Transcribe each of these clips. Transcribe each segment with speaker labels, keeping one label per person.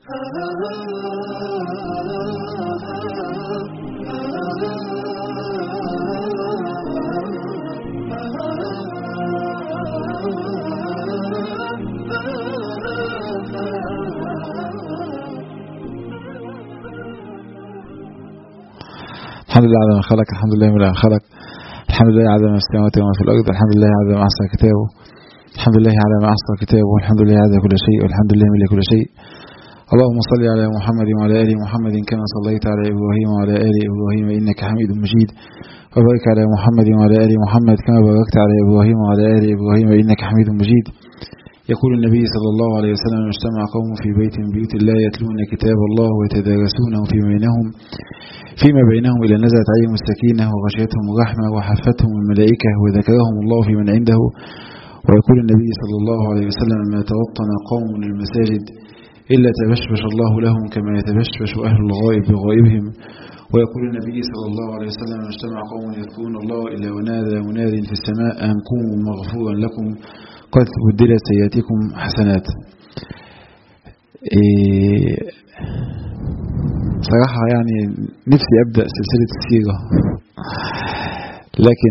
Speaker 1: الحمد لله على ما خلق الحمد لله من خلق الحمد لله على ما في السماوات وما في الأرض الحمد لله على ما أحصى كتابه الحمد لله على ما أحصى كتابه الحمد لله على كل شيء والحمد لله من كل شيء اللهم صل على محمد وعلى آل محمد كما صليت على إبراهيم وعلى آل إبراهيم إنك حميد مجيد وبارك على محمد وعلى آل محمد كما باركت على إبراهيم وعلى آل إبراهيم إنك حميد مجيد يقول النبي صلى الله عليه وسلم اجتمع قوم في بيت من بيوت الله يتلون كتاب الله ويتدارسونه في بينهم فيما بينهم إلى نزلت عليهم السكينة وغشيتهم الرحمة وحفتهم الملائكة وذكرهم الله في من عنده ويقول النبي صلى الله عليه وسلم ما توطن قوم المساجد إلا تبشبش الله لهم كما يتبشبش أهل الغائب بغائبهم ويقول النبي صلى الله عليه وسلم اجتمع قوم يذكرون الله إلا ونادى مناد في السماء أن قوموا مغفورا لكم قد بدلت سيئاتكم حسنات إيه صراحة يعني نفسي أبدأ سلسلة السيرة لكن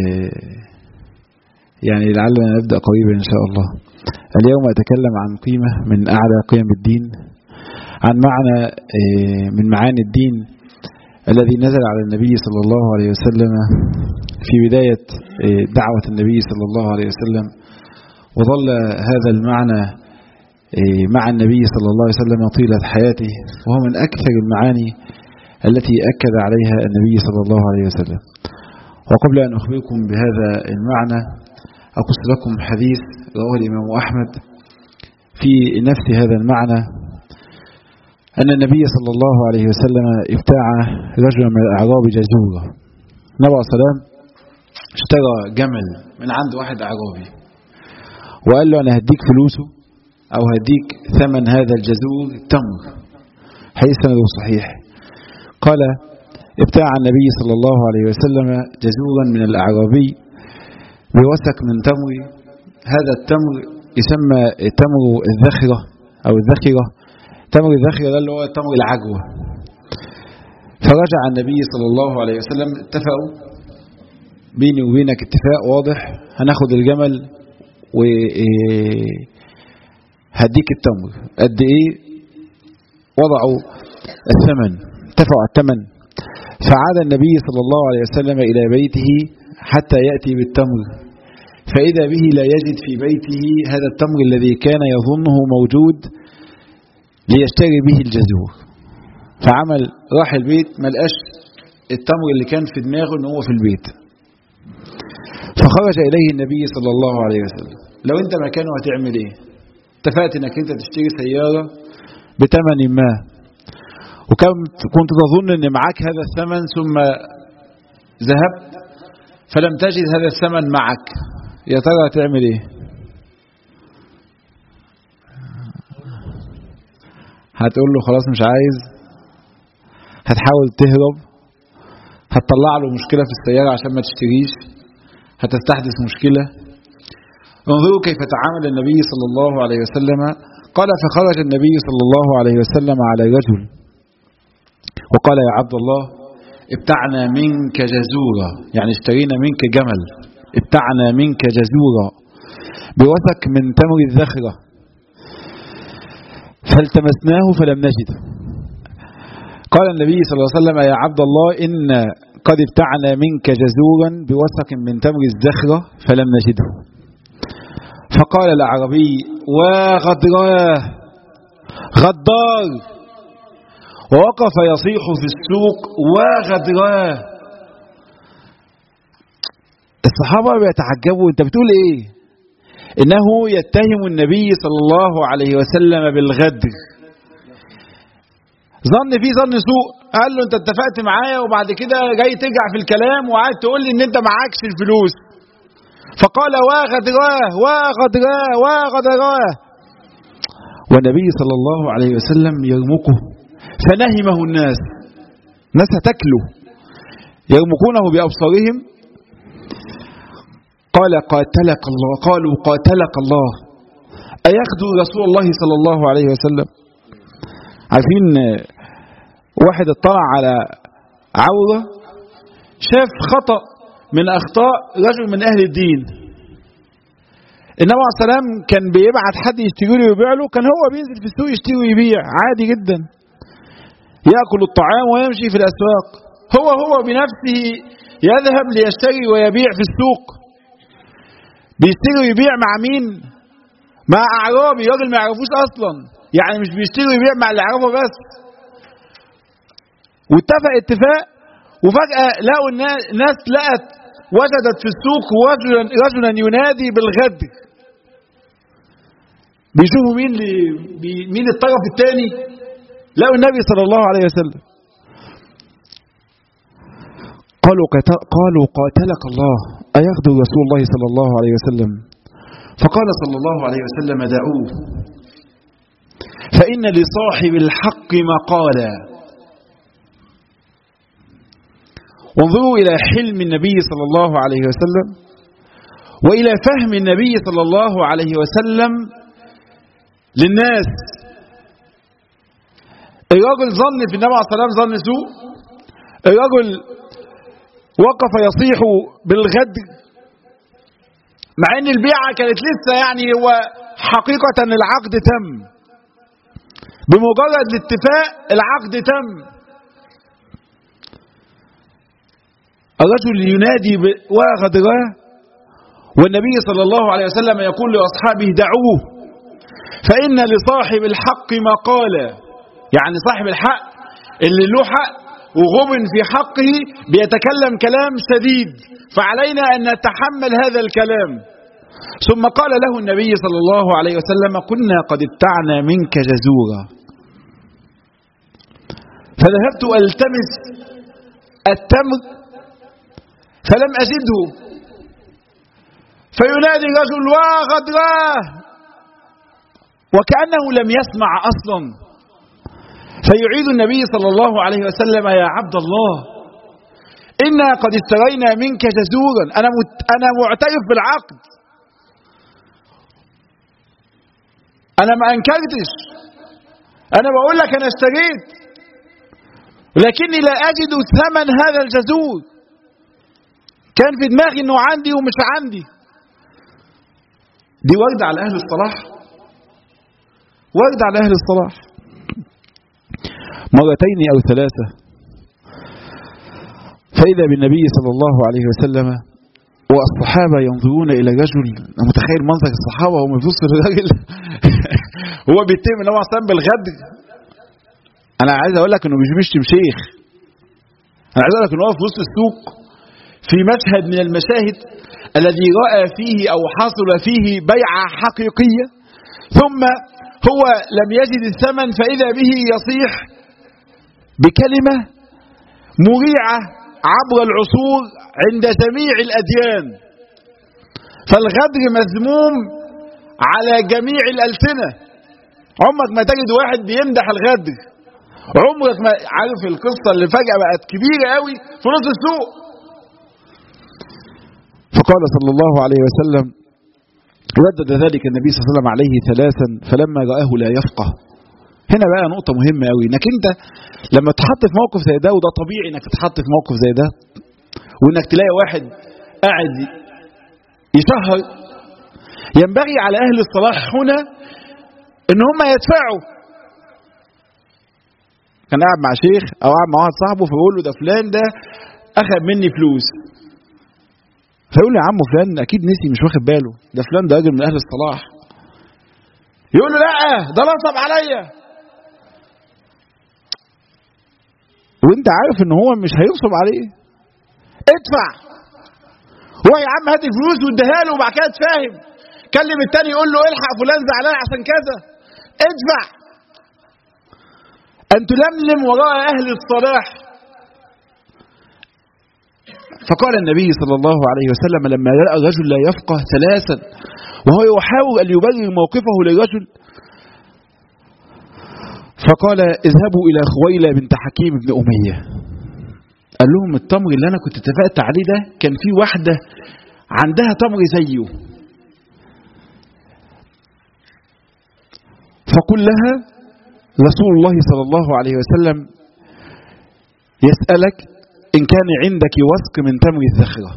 Speaker 1: يعني لعلنا نبدأ قريبا إن شاء الله اليوم أتكلم عن قيمة من أعلى قيم الدين عن معنى من معاني الدين الذي نزل على النبي صلى الله عليه وسلم في بداية دعوة النبي صلى الله عليه وسلم وظل هذا المعنى مع النبي صلى الله عليه وسلم طيلة حياته وهو من أكثر المعاني التي أكد عليها النبي صلى الله عليه وسلم وقبل أن أخبركم بهذا المعنى أقص لكم حديث رواه الإمام أحمد في نفس هذا المعنى أن النبي صلى الله عليه وسلم ابتاع رجلا من الأعراب جزورة النبي صلى الله عليه وسلم اشترى جمل من عند واحد أعرابي وقال له أنا هديك فلوسه أو هديك ثمن هذا الجزور تمر حديث سنده صحيح قال ابتاع النبي صلى الله عليه وسلم جزورا من الأعرابي بوسك من تمر هذا التمر يسمى تمر الذخرة أو الذخرة تمر الذخرة ده اللي هو تمر العجوة فرجع النبي صلى الله عليه وسلم اتفقوا بيني وبينك اتفاق واضح هناخد الجمل و هديك التمر قد ايه وضعوا الثمن اتفقوا على الثمن فعاد النبي صلى الله عليه وسلم إلى بيته حتى يأتي بالتمر فإذا به لا يجد في بيته هذا التمر الذي كان يظنه موجود ليشتري به الجزور فعمل راح البيت ما لقاش التمر اللي كان في دماغه ان هو في البيت فخرج إليه النبي صلى الله عليه وسلم لو انت مكانه هتعمل ايه اتفقت انك انت تشتري سيارة بثمن ما وكنت تظن ان معاك هذا الثمن ثم ذهبت فلم تجد هذا الثمن معك يا ترى هتعمل ايه هتقول له خلاص مش عايز هتحاول تهرب هتطلع له مشكلة في السيارة عشان ما تشتريش هتستحدث مشكلة انظروا كيف تعامل النبي صلى الله عليه وسلم قال فخرج النبي صلى الله عليه وسلم على رجل وقال يا عبد الله ابتعنا منك جزورا يعني اشترينا منك جمل ابتعنا منك جزورا بوثق من تمر الذخرة فالتمسناه فلم نجده قال النبي صلى الله عليه وسلم يا عبد الله إن قد ابتعنا منك جزورا بوثق من تمر الذخرة فلم نجده فقال الأعرابي وغدراه غدار ووقف يصيح في السوق وغدراه الصحابة بيتعجبوا انت بتقول ايه انه يتهم النبي صلى الله عليه وسلم بالغدر ظن فيه ظن سوء قال له انت اتفقت معايا وبعد كده جاي ترجع في الكلام وقاعد تقول لي ان انت معكش الفلوس فقال واغدراه واغدراه واغدراه والنبي صلى الله عليه وسلم يرمقه فنهمه الناس الناس هتاكله يرمقونه بأبصارهم قال قاتلك الله قالوا قاتلك الله أيخدو رسول الله صلى الله عليه وسلم عارفين واحد اطلع على عورة شاف خطأ من أخطاء رجل من أهل الدين النبي عليه السلام كان بيبعت حد يشتري له ويبيع له كان هو بينزل في السوق يشتري ويبيع عادي جدا يأكل الطعام ويمشي في الأسواق هو هو بنفسه يذهب ليشتري ويبيع في السوق بيشتري ويبيع مع مين مع أعرابي راجل ما يعرفوش أصلا يعني مش بيشتري ويبيع مع اللي يعرفه بس واتفق اتفاق وفجأة لقوا الناس لقت وجدت في السوق رجلا رجلا ينادي بالغدر بيشوفوا مين اللي مين الطرف الثاني لقوا النبي صلى الله عليه وسلم قالوا قالوا قاتلك الله أيغدو رسول الله صلى الله عليه وسلم فقال صلى الله عليه وسلم دعوه فإن لصاحب الحق مقالا وانظروا إلى حلم النبي صلى الله عليه وسلم وإلى فهم النبي صلى الله عليه وسلم للناس الرجل ظن في النبي عليه الصلاة والسلام ظن سوء الرجل وقف يصيح بالغدر مع ان البيعة كانت لسه يعني هو حقيقة العقد تم بمجرد الاتفاق العقد تم الرجل ينادي وغدراه والنبي صلى الله عليه وسلم يقول لأصحابه دعوه فإن لصاحب الحق مقالا يعني صاحب الحق اللي له حق وغبن في حقه بيتكلم كلام شديد فعلينا أن نتحمل هذا الكلام ثم قال له النبي صلى الله عليه وسلم كنا قد ابتعنا منك جزورا فذهبت ألتمس التمر فلم أجده فينادي الرجل وغدراه وكأنه لم يسمع أصلا فيعيد النبي صلى الله عليه وسلم يا عبد الله إنا قد اشترينا منك جزورا أنا, مت أنا معترف بالعقد أنا ما أنكرتش أنا بقول لك أنا اشتريت لكني لا أجد ثمن هذا الجزور كان في دماغي أنه عندي ومش عندي دي وردة على أهل الصلاح وردة على أهل الصلاح مرتين أو ثلاثة فإذا بالنبي صلى الله عليه وسلم والصحابة ينظرون إلى رجل متخيل منظر الصحابة وهم يبصوا للراجل هو بيتهم ان هو اصلا بالغدر انا عايز اقول لك انه مش بيشتم شيخ انا عايز اقول لك انه هو في وسط السوق في مشهد من المشاهد الذي راى فيه او حصل فيه بيعه حقيقيه ثم هو لم يجد الثمن فاذا به يصيح بكلمه مريعه عبر العصور عند جميع الاديان فالغدر مذموم على جميع الألسنة عمرك ما تجد واحد بيمدح الغدر عمرك ما عارف القصة اللي فجأة بقت كبيرة قوي في نص السوق فقال صلى الله عليه وسلم ردد ذلك النبي صلى الله عليه وسلم عليه ثلاثا فلما رآه لا يفقه هنا بقى نقطة مهمة قوي انك انت لما تحط في موقف زي ده وده طبيعي انك تتحط في موقف زي ده وانك تلاقي واحد قاعد يشهر ينبغي على أهل الصلاح هنا إن هم يدفعوا كان قاعد مع شيخ أو قاعد مع واحد صاحبه فبيقول له ده فلان ده أخذ مني فلوس فيقول له يا عم فلان أكيد نسي مش واخد باله ده فلان ده راجل من أهل الصلاح يقول له لا ده نصب عليا وانت عارف ان هو مش هينصب عليه ادفع هو يا عم هات الفلوس واديها له وبعد كده تفاهم كلم التاني يقول له الحق فلان زعلان عشان كذا ادفع ان تلملم وراء اهل الصلاح فقال النبي صلى الله عليه وسلم لما راى الرجل لا يفقه ثلاثا وهو يحاول ان يبرر موقفه للرجل فقال اذهبوا الى خويلة بنت حكيم بن اميه قال لهم التمر اللي انا كنت اتفقت عليه ده كان في واحده عندها تمر زيه فقل لها رسول الله صلى الله عليه وسلم يسألك إن كان عندك وسق من تمر الذخرة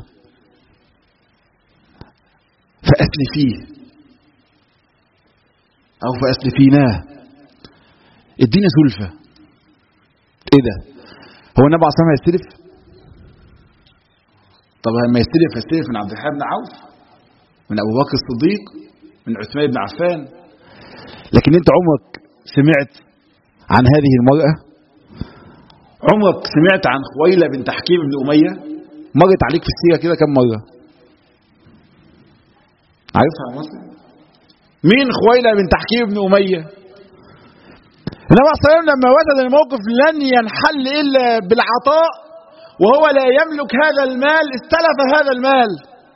Speaker 1: فأسلفيه أو فأسلفيناه ادينا سلفة ايه ده هو النبي عليه الصلاة والسلام هيستلف طب لما يستلف هيستلف من عبد الرحمن بن عوف من أبو بكر الصديق من عثمان بن عفان لكن انت عمرك سمعت عن هذه المرأة عمرك سمعت عن خويلة بنت حكيم بن أمية مرت عليك في السيرة كده كم مرة عارفها يا مسلم مين خويلة بنت حكيم بن أمية النبي صلى الله عليه وسلم لما وجد الموقف لن ينحل إلا بالعطاء وهو لا يملك هذا المال استلف هذا المال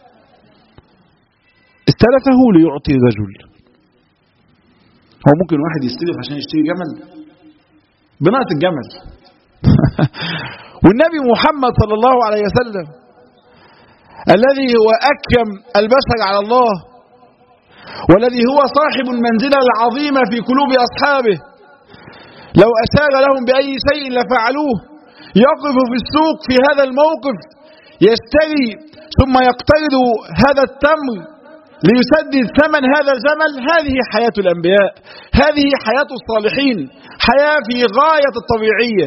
Speaker 1: استلفه ليعطي رجل هو ممكن واحد يستلف عشان يشتري جمل بناقة الجمل والنبي محمد صلى الله عليه وسلم الذي هو أكرم البشر على الله والذي هو صاحب المنزلة العظيمة في قلوب أصحابه لو أشار لهم بأي شيء لفعلوه يقف في السوق في هذا الموقف يشتري ثم يقترض هذا التمر ليسدد ثمن هذا الجمل هذه حياة الأنبياء هذه حياة الصالحين حياة في غاية الطبيعية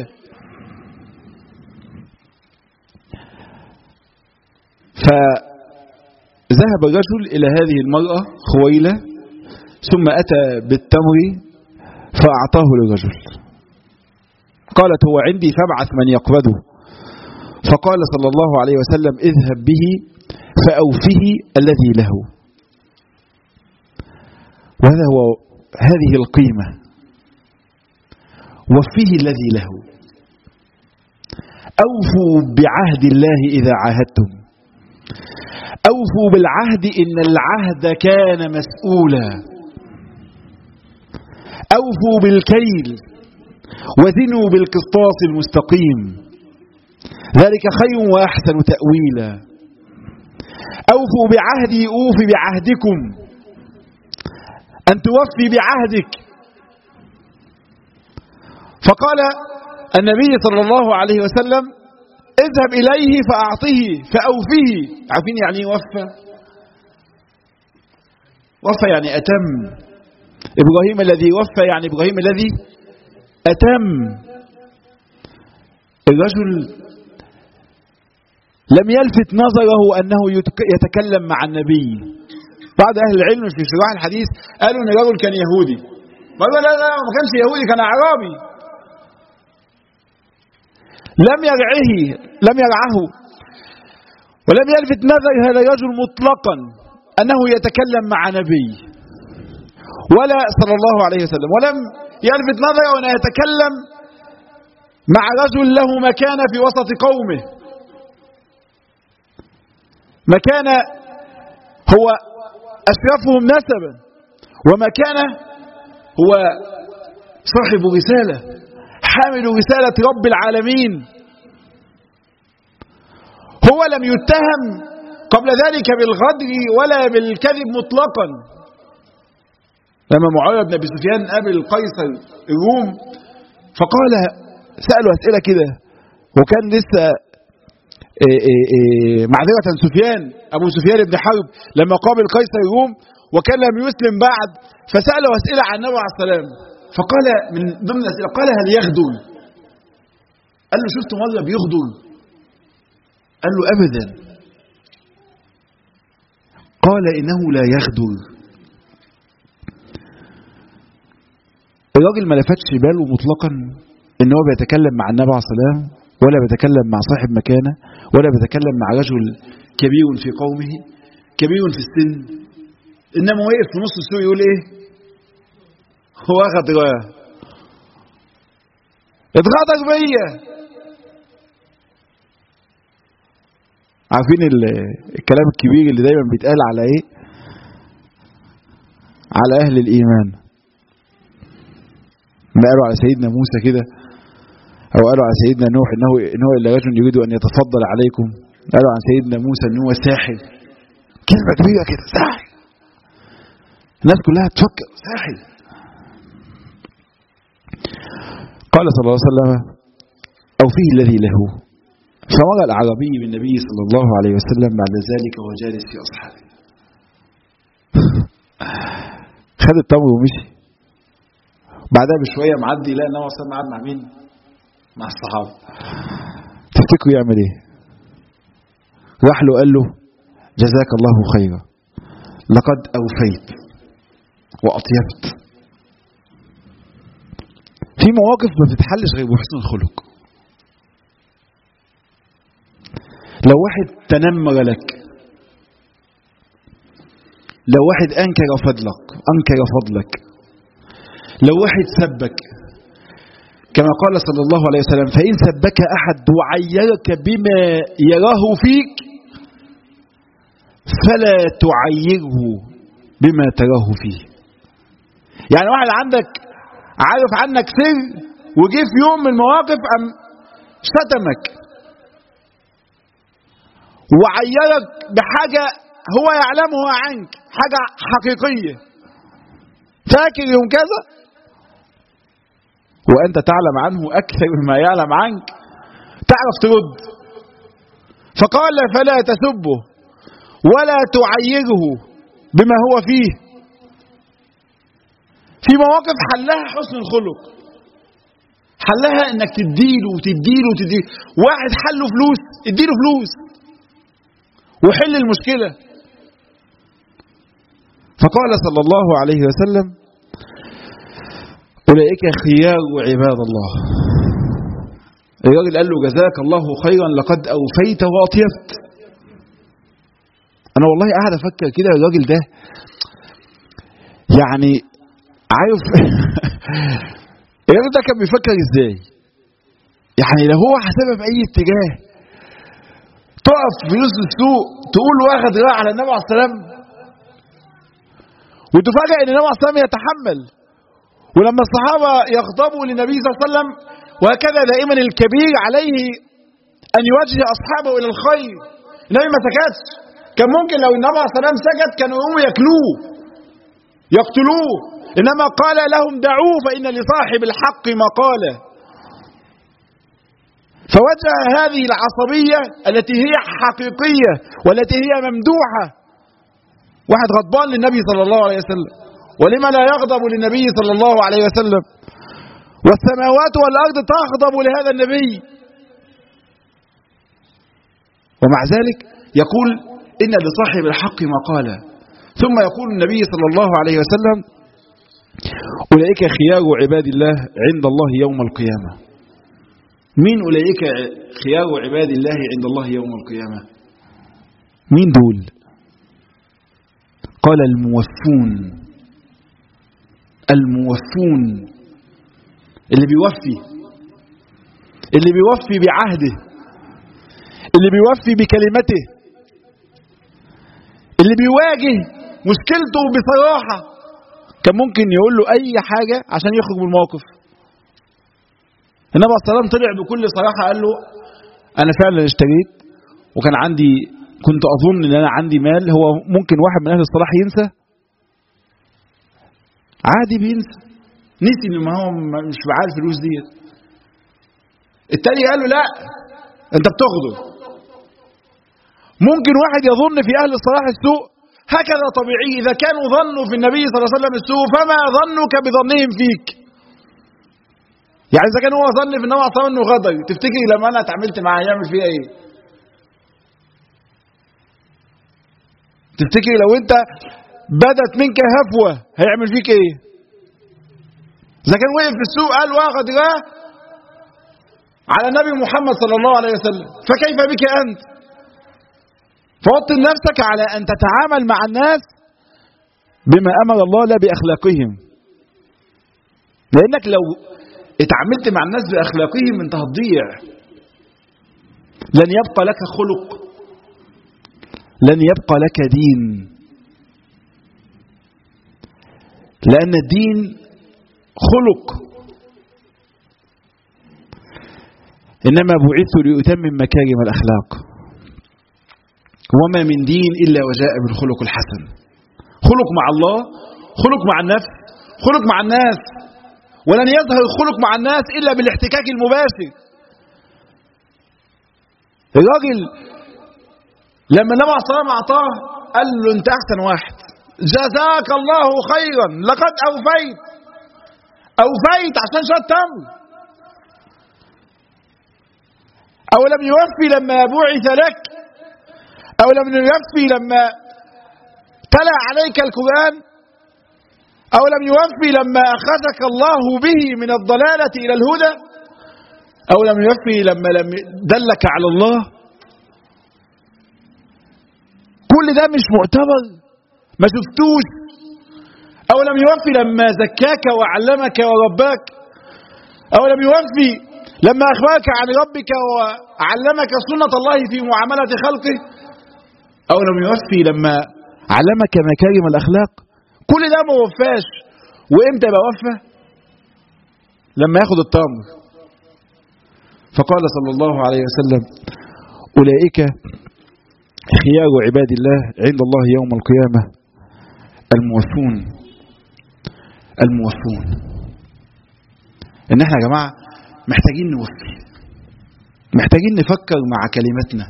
Speaker 1: فذهب الرجل إلى هذه المرأة خويلة ثم أتى بالتمر فأعطاه للرجل قالت هو عندي فابعث من يقبضه فقال صلى الله عليه وسلم اذهب به فأوفه الذي له وهذا هو هذه القيمة وفيه الذي له أوفوا بعهد الله إذا عاهدتم أوفوا بالعهد إن العهد كان مسؤولا أوفوا بالكيل وزنوا بالقسطاس المستقيم ذلك خير وأحسن تأويلا أوفوا بعهدي أوف بعهدكم أن توفي بعهدك فقال النبي صلى الله عليه وسلم اذهب إليه فأعطه فأوفه عارفين يعني ايه وفى وفى يعني أتم إبراهيم الذي وفى يعني إبراهيم الذي أتم الرجل لم يلفت نظره أنه يتكلم مع النبي بعض أهل العلم في شراح الحديث قالوا أن الرجل كان يهودي قالوا لا لا ما كانش يهودي كان أعرابي لم يرعه لم يرعه ولم يلفت نظر هذا الرجل مطلقا أنه يتكلم مع نبي ولا صلى الله عليه وسلم ولم يلفت نظره أنه يتكلم مع رجل له مكانة في وسط قومه مكانة هو أشرفهم نسبا ومكانة هو صاحب رسالة حامل رسالة رب العالمين هو لم يتهم قبل ذلك بالغدر ولا بالكذب مطلقا لما معاوية بن أبي سفيان قابل قيصر الروم فقال سألوا أسئلة كده وكان لسه إيه إيه إيه معذرة سفيان أبو سفيان بن حرب لما قابل قيصر الروم وكان لم يسلم بعد فسأله أسئلة عن النبي عليه السلام فقال من ضمن الأسئلة قال هل يغدر قال له شفت مرة بيغدر قال له أبدا قال إنه لا يغدر الراجل ما لفتش باله مطلقا ان هو بيتكلم مع النبي عليه السلام ولا بيتكلم مع صاحب مكانه ولا بيتكلم مع رجل كبير في قومه كبير في السن انما وقف في نص السوق يقول ايه هو اخذ راه اتغدر بيا عارفين الكلام الكبير اللي دايما بيتقال على ايه على اهل الايمان ما قالوا على سيدنا موسى كده او قالوا على سيدنا نوح انه انه الا رجل يريد ان يتفضل عليكم قالوا عن سيدنا موسى ان هو ساحر كلمه كبيره كده ساحر الناس كلها تفكر ساحر قال صلى الله عليه وسلم أو فيه الذي له فمر الأعرابي بالنبي صلى الله عليه وسلم بعد ذلك وهو جالس في أصحابه خد التمر ومشي بعدها بشوية معدي لا النبي صلى الله عليه وسلم قعد مع مين؟ مع الصحابة تفتكروا يعمل ايه؟ راح له قال له جزاك الله خيرا لقد أوفيت وأطيبت في مواقف ما بتتحلش غير بحسن الخلق لو واحد تنمر لك لو واحد أنكر فضلك أنكر فضلك لو واحد سبك كما قال صلى الله عليه وسلم فإن سبك أحد وعيرك بما يراه فيك فلا تعيره بما تراه فيه يعني واحد عندك عارف عنك سر وجه في يوم من المواقف أم شتمك وعيرك بحاجة هو يعلمها عنك حاجة حقيقية فاكر يوم كذا وأنت تعلم عنه أكثر مما يعلم عنك تعرف ترد فقال فلا تسبه ولا تعيره بما هو فيه في مواقف حلها حسن الخلق حلها انك تديله وتديله وتديله واحد حله فلوس اديله فلوس وحل المشكلة فقال صلى الله عليه وسلم أولئك خيار عباد الله الراجل قال له جزاك الله خيرا لقد أوفيت وأطيبت أنا والله قاعد أفكر كده الراجل ده يعني عارف الراجل ده كان بيفكر ازاي يعني لو هو حسبها بأي اتجاه تقف في نص السوق تقول واخد راح على النبي عليه السلام وتفاجئ ان النبي عليه السلام يتحمل ولما الصحابه يغضبوا للنبي صلى الله عليه وسلم وهكذا دائما الكبير عليه ان يوجه اصحابه الى الخير النبي ما سكتش كان ممكن لو النبي عليه السلام سكت كانوا يقوموا ياكلوه يقتلوه انما قال لهم دعوه فان لصاحب الحق مقاله فوجه هذه العصبية التي هي حقيقية والتي هي ممدوحة واحد غضبان للنبي صلى الله عليه وسلم ولما لا يغضب للنبي صلى الله عليه وسلم والسماوات والأرض تغضب لهذا النبي ومع ذلك يقول إن لصاحب الحق مقالا ثم يقول النبي صلى الله عليه وسلم أولئك خيار عباد الله عند الله يوم القيامة مين أولئك خيار عباد الله عند الله يوم القيامة مين دول قال الموفون الموفون اللي بيوفي اللي بيوفي بعهده اللي بيوفي بكلمته اللي بيواجه مشكلته بصراحة كان ممكن يقول له أي حاجة عشان يخرج من الموقف النبي عليه الصلاه والسلام طلع بكل صراحه قال له انا فعلا اشتريت وكان عندي كنت اظن ان انا عندي مال هو ممكن واحد من اهل الصلاح ينسى عادي بينسى نسي ان ما هو مش معاه الفلوس ديت التاني قال له لا انت بتغدر ممكن واحد يظن في اهل الصلاح السوء هكذا طبيعي اذا كانوا ظنوا في النبي صلى الله عليه وسلم السوء فما ظنك بظنهم فيك يعني اذا كان هو ظن في النبي عليه انه غدر تفتكري لما انا اتعاملت معاه هيعمل فيها ايه تفتكري لو انت بدت منك هفوه هيعمل فيك ايه اذا كان وقف في السوق قال واخد غاه على النبي محمد صلى الله عليه وسلم فكيف بك انت فوطن نفسك على ان تتعامل مع الناس بما امر الله لا باخلاقهم لانك لو اتعاملت مع الناس بأخلاقهم انت هتضيع لن يبقى لك خلق لن يبقى لك دين لأن الدين خلق إنما بعثت لأتمم مكارم الأخلاق وما من دين إلا وجاء بالخلق الحسن خلق مع الله خلق مع النفس خلق مع الناس ولن يظهر الخلق مع الناس إلا بالاحتكاك المباشر الراجل لما النبي عليه الصلاة والسلام أعطاه قال له أنت أحسن واحد جزاك الله خيرا لقد أوفيت أوفيت عشان شوية تمر أو لم يوفي لما بعث لك أو لم يوفي لما تلا عليك القرآن أو لم يوفي لما أخذك الله به من الضلالة إلى الهدى أو لم يوفي لما لم دلك على الله كل ده مش معتبر ما شفتوش أو لم يوفي لما زكاك وعلمك ورباك أو لم يوفي لما أخبرك عن ربك وعلمك سنة الله في معاملة خلقه أو لم يوفي لما علمك مكارم الأخلاق كل ده ما وفاش وإمتى يبقى وفى لما ياخد التمر فقال صلى الله عليه وسلم أولئك خيار عباد الله عند الله يوم القيامة الموفون الموفون ان احنا يا جماعة محتاجين نوفي محتاجين نفكر مع كلماتنا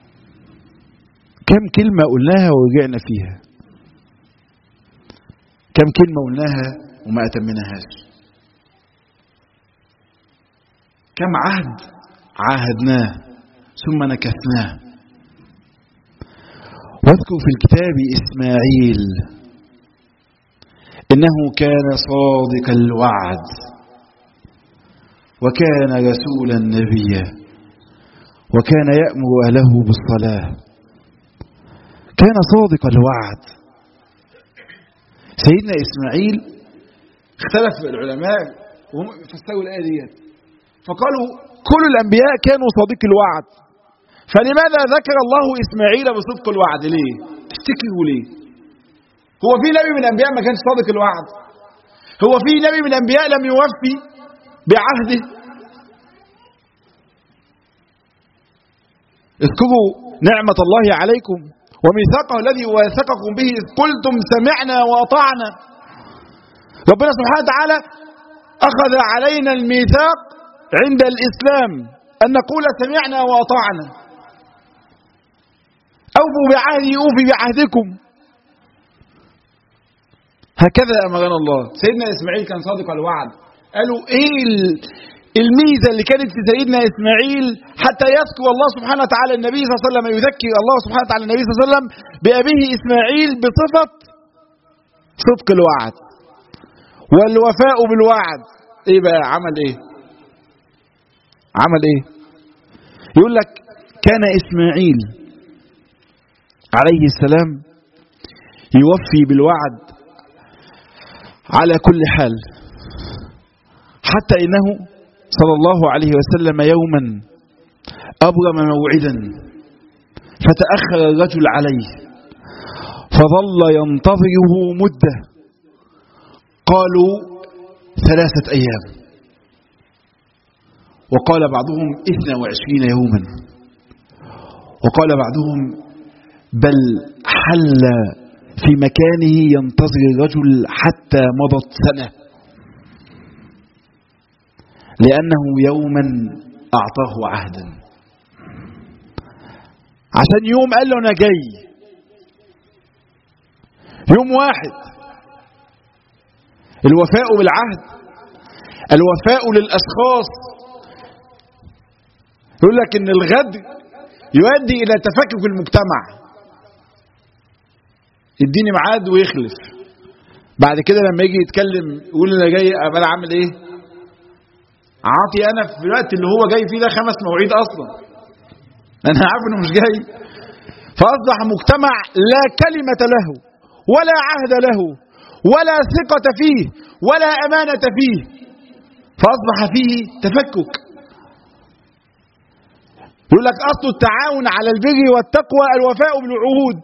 Speaker 1: كم كلمة قلناها ورجعنا فيها كم كلمة قلناها وما أتمناهاش كم عهد عاهدناه ثم نكثناه واذكر في الكتاب إسماعيل إنه كان صادق الوعد وكان رسولا نبيا وكان يأمر أهله بالصلاة كان صادق الوعد سيدنا إسماعيل اختلف العلماء وهم فسروا الآية ديت فقالوا كل الأنبياء كانوا صادق الوعد فلماذا ذكر الله إسماعيل بصدق الوعد ليه تفتكروا ليه هو في نبي من الأنبياء ما كانش صادق الوعد هو في نبي من الأنبياء لم يوفي بعهده اذكروا نعمة الله عليكم وميثاقه الذي واثقكم به إذ قلتم سمعنا وأطعنا ربنا سبحانه وتعالى أخذ علينا الميثاق عند الإسلام أن نقول سمعنا وأطعنا أوفوا بعهدي أوفي بعهدكم هكذا أمرنا الله سيدنا إسماعيل كان صادق الوعد قالوا إيه الميزة اللي كانت في سيدنا إسماعيل حتى يذكر الله سبحانه وتعالى النبي صلى الله عليه وسلم يذكر الله سبحانه وتعالى النبي صلى الله عليه وسلم بأبيه إسماعيل بصفة صدق الوعد والوفاء بالوعد إيه بقى عمل إيه عمل إيه يقول لك كان إسماعيل عليه السلام يوفي بالوعد على كل حال حتى إنه صلى الله عليه وسلم يوما أبرم موعدا فتأخر الرجل عليه فظل ينتظره مدة قالوا ثلاثة أيام وقال بعضهم إثنى وعشرين يوما وقال بعضهم بل حل في مكانه ينتظر الرجل حتى مضت سنة لأنه يوما أعطاه عهدا عشان يوم قال له أنا جاي يوم واحد الوفاء بالعهد الوفاء للأشخاص يقول لك إن الغدر يؤدي إلى تفكك المجتمع يديني ميعاد ويخلف بعد كده لما يجي يتكلم يقول انا جاي انا عامل ايه عاطي انا في الوقت اللي هو جاي فيه ده خمس مواعيد اصلا انا عارف انه مش جاي فاصبح مجتمع لا كلمة له ولا عهد له ولا ثقة فيه ولا أمانة فيه فأصبح فيه تفكك يقول لك أصل التعاون على البر والتقوى الوفاء بالعهود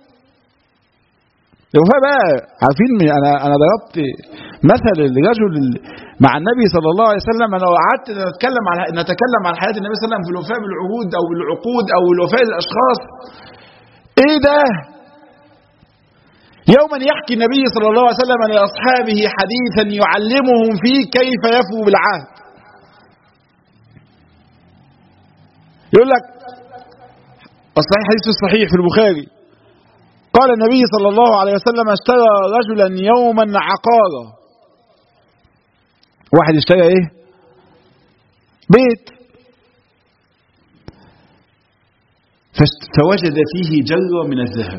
Speaker 1: الوفاء بقى عارفين انا انا ضربت مثل الرجل مع النبي صلى الله عليه وسلم انا قعدت نتكلم عن نتكلم عن حياه النبي صلى الله عليه وسلم في الوفاء بالعهود او بالعقود او الوفاء للاشخاص ايه ده يوما يحكي النبي صلى الله عليه وسلم لأصحابه حديثا يعلمهم فيه كيف يفوا بالعهد يقول لك الصحيح حديث الصحيح في البخاري قال النبي صلى الله عليه وسلم اشترى رجلا يوما عقارا واحد اشترى ايه بيت فوجد فيه جرة من الذهب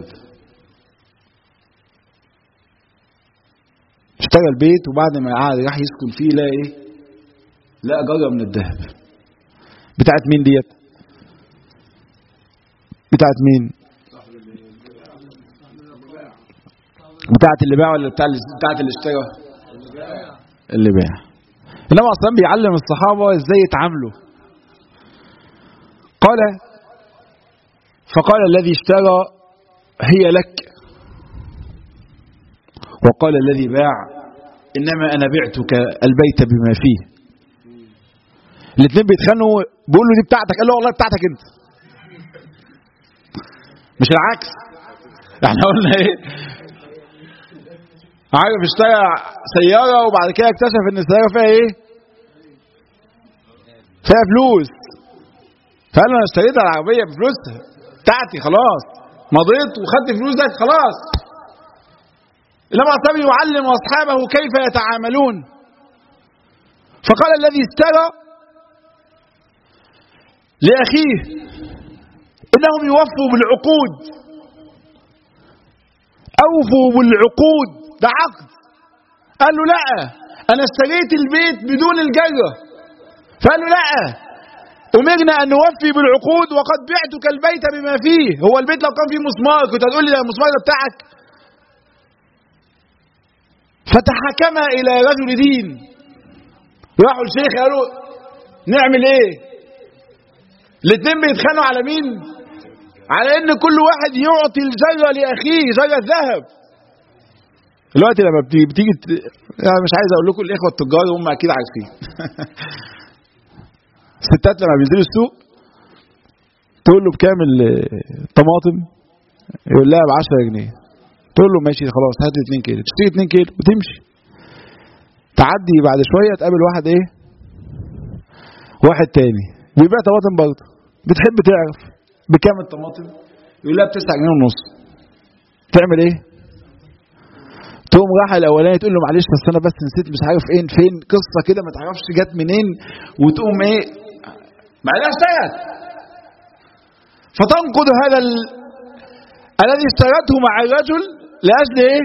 Speaker 1: اشترى البيت وبعد ما قعد راح يسكن فيه لقى ايه لقى جرة من الذهب بتاعت مين ديت بتاعت مين بتاعت اللي باع ولا بتاع بتاعت اللي اشترى اللي باع انما اصلا بيعلم الصحابه ازاي يتعاملوا قال فقال الذي اشترى هي لك وقال الذي باع انما انا بعتك البيت بما فيه الاثنين بيتخانقوا بيقول له دي بتاعتك قال له والله بتاعتك انت مش العكس احنا قلنا ايه عارف اشترى سيارة وبعد كده اكتشف ان السيارة فيها ايه فيها فلوس فقال له انا اشتريت العربية بفلوسها بتاعتي خلاص مضيت وخدت فلوس ده خلاص لما النبي يعلم اصحابه كيف يتعاملون فقال الذي اشترى لاخيه انهم يوفوا بالعقود اوفوا بالعقود ده عقد قال له لا انا اشتريت البيت بدون الجره فقال له لا امرنا ان نوفي بالعقود وقد بعتك البيت بما فيه هو البيت لو كان فيه مسمار كنت هتقول لي ده المسمار ده بتاعك فتحكما الى رجل دين راحوا الشيخ قالوا نعمل ايه الاثنين بيتخانقوا على مين على ان كل واحد يعطي الجره لاخيه جره ذهب دلوقتي لما بتيجي بتيجي يعني مش عايز اقول لكم الاخوه التجار هم اكيد عارفين الستات لما بينزلوا السوق تقول له بكام الطماطم يقول لها ب 10 جنيه تقول له ماشي خلاص هات 2 كيلو تشتري 2 كيلو وتمشي تعدي بعد شويه تقابل واحد ايه واحد تاني بيبيع طماطم برضه بتحب تعرف بكام الطماطم يقول لها ب 9 جنيه ونص تعمل ايه تقوم راح الاولاني تقول له معلش بس انا بس نسيت مش عارف ايه فين قصه كده ما تعرفش جت منين وتقوم ايه معلش اشتغل فتنقض هذا ال... الذي اشترته مع الرجل لاجل ايه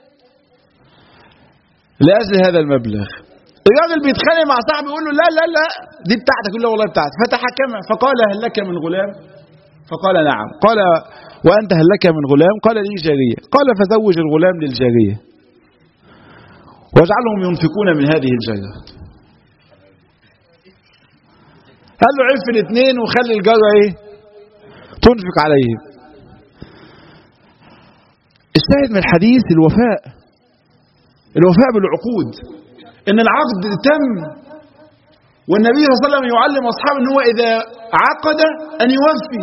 Speaker 1: لاجل هذا المبلغ الراجل بيتخانق مع صاحبه يقول له لا لا لا دي بتاعتك يقول له والله بتاعتي فتحكم فقال هل لك من غلام فقال نعم قال وأنت هل لك من غلام قال لي جارية قال فزوج الغلام للجارية واجعلهم ينفقون من هذه الجارية قال له عف الاثنين وخلي الجارة ايه تنفق عليهم الشاهد من الحديث الوفاء الوفاء بالعقود ان العقد تم والنبي صلى الله عليه وسلم يعلم اصحابه ان هو اذا عقد ان يوفي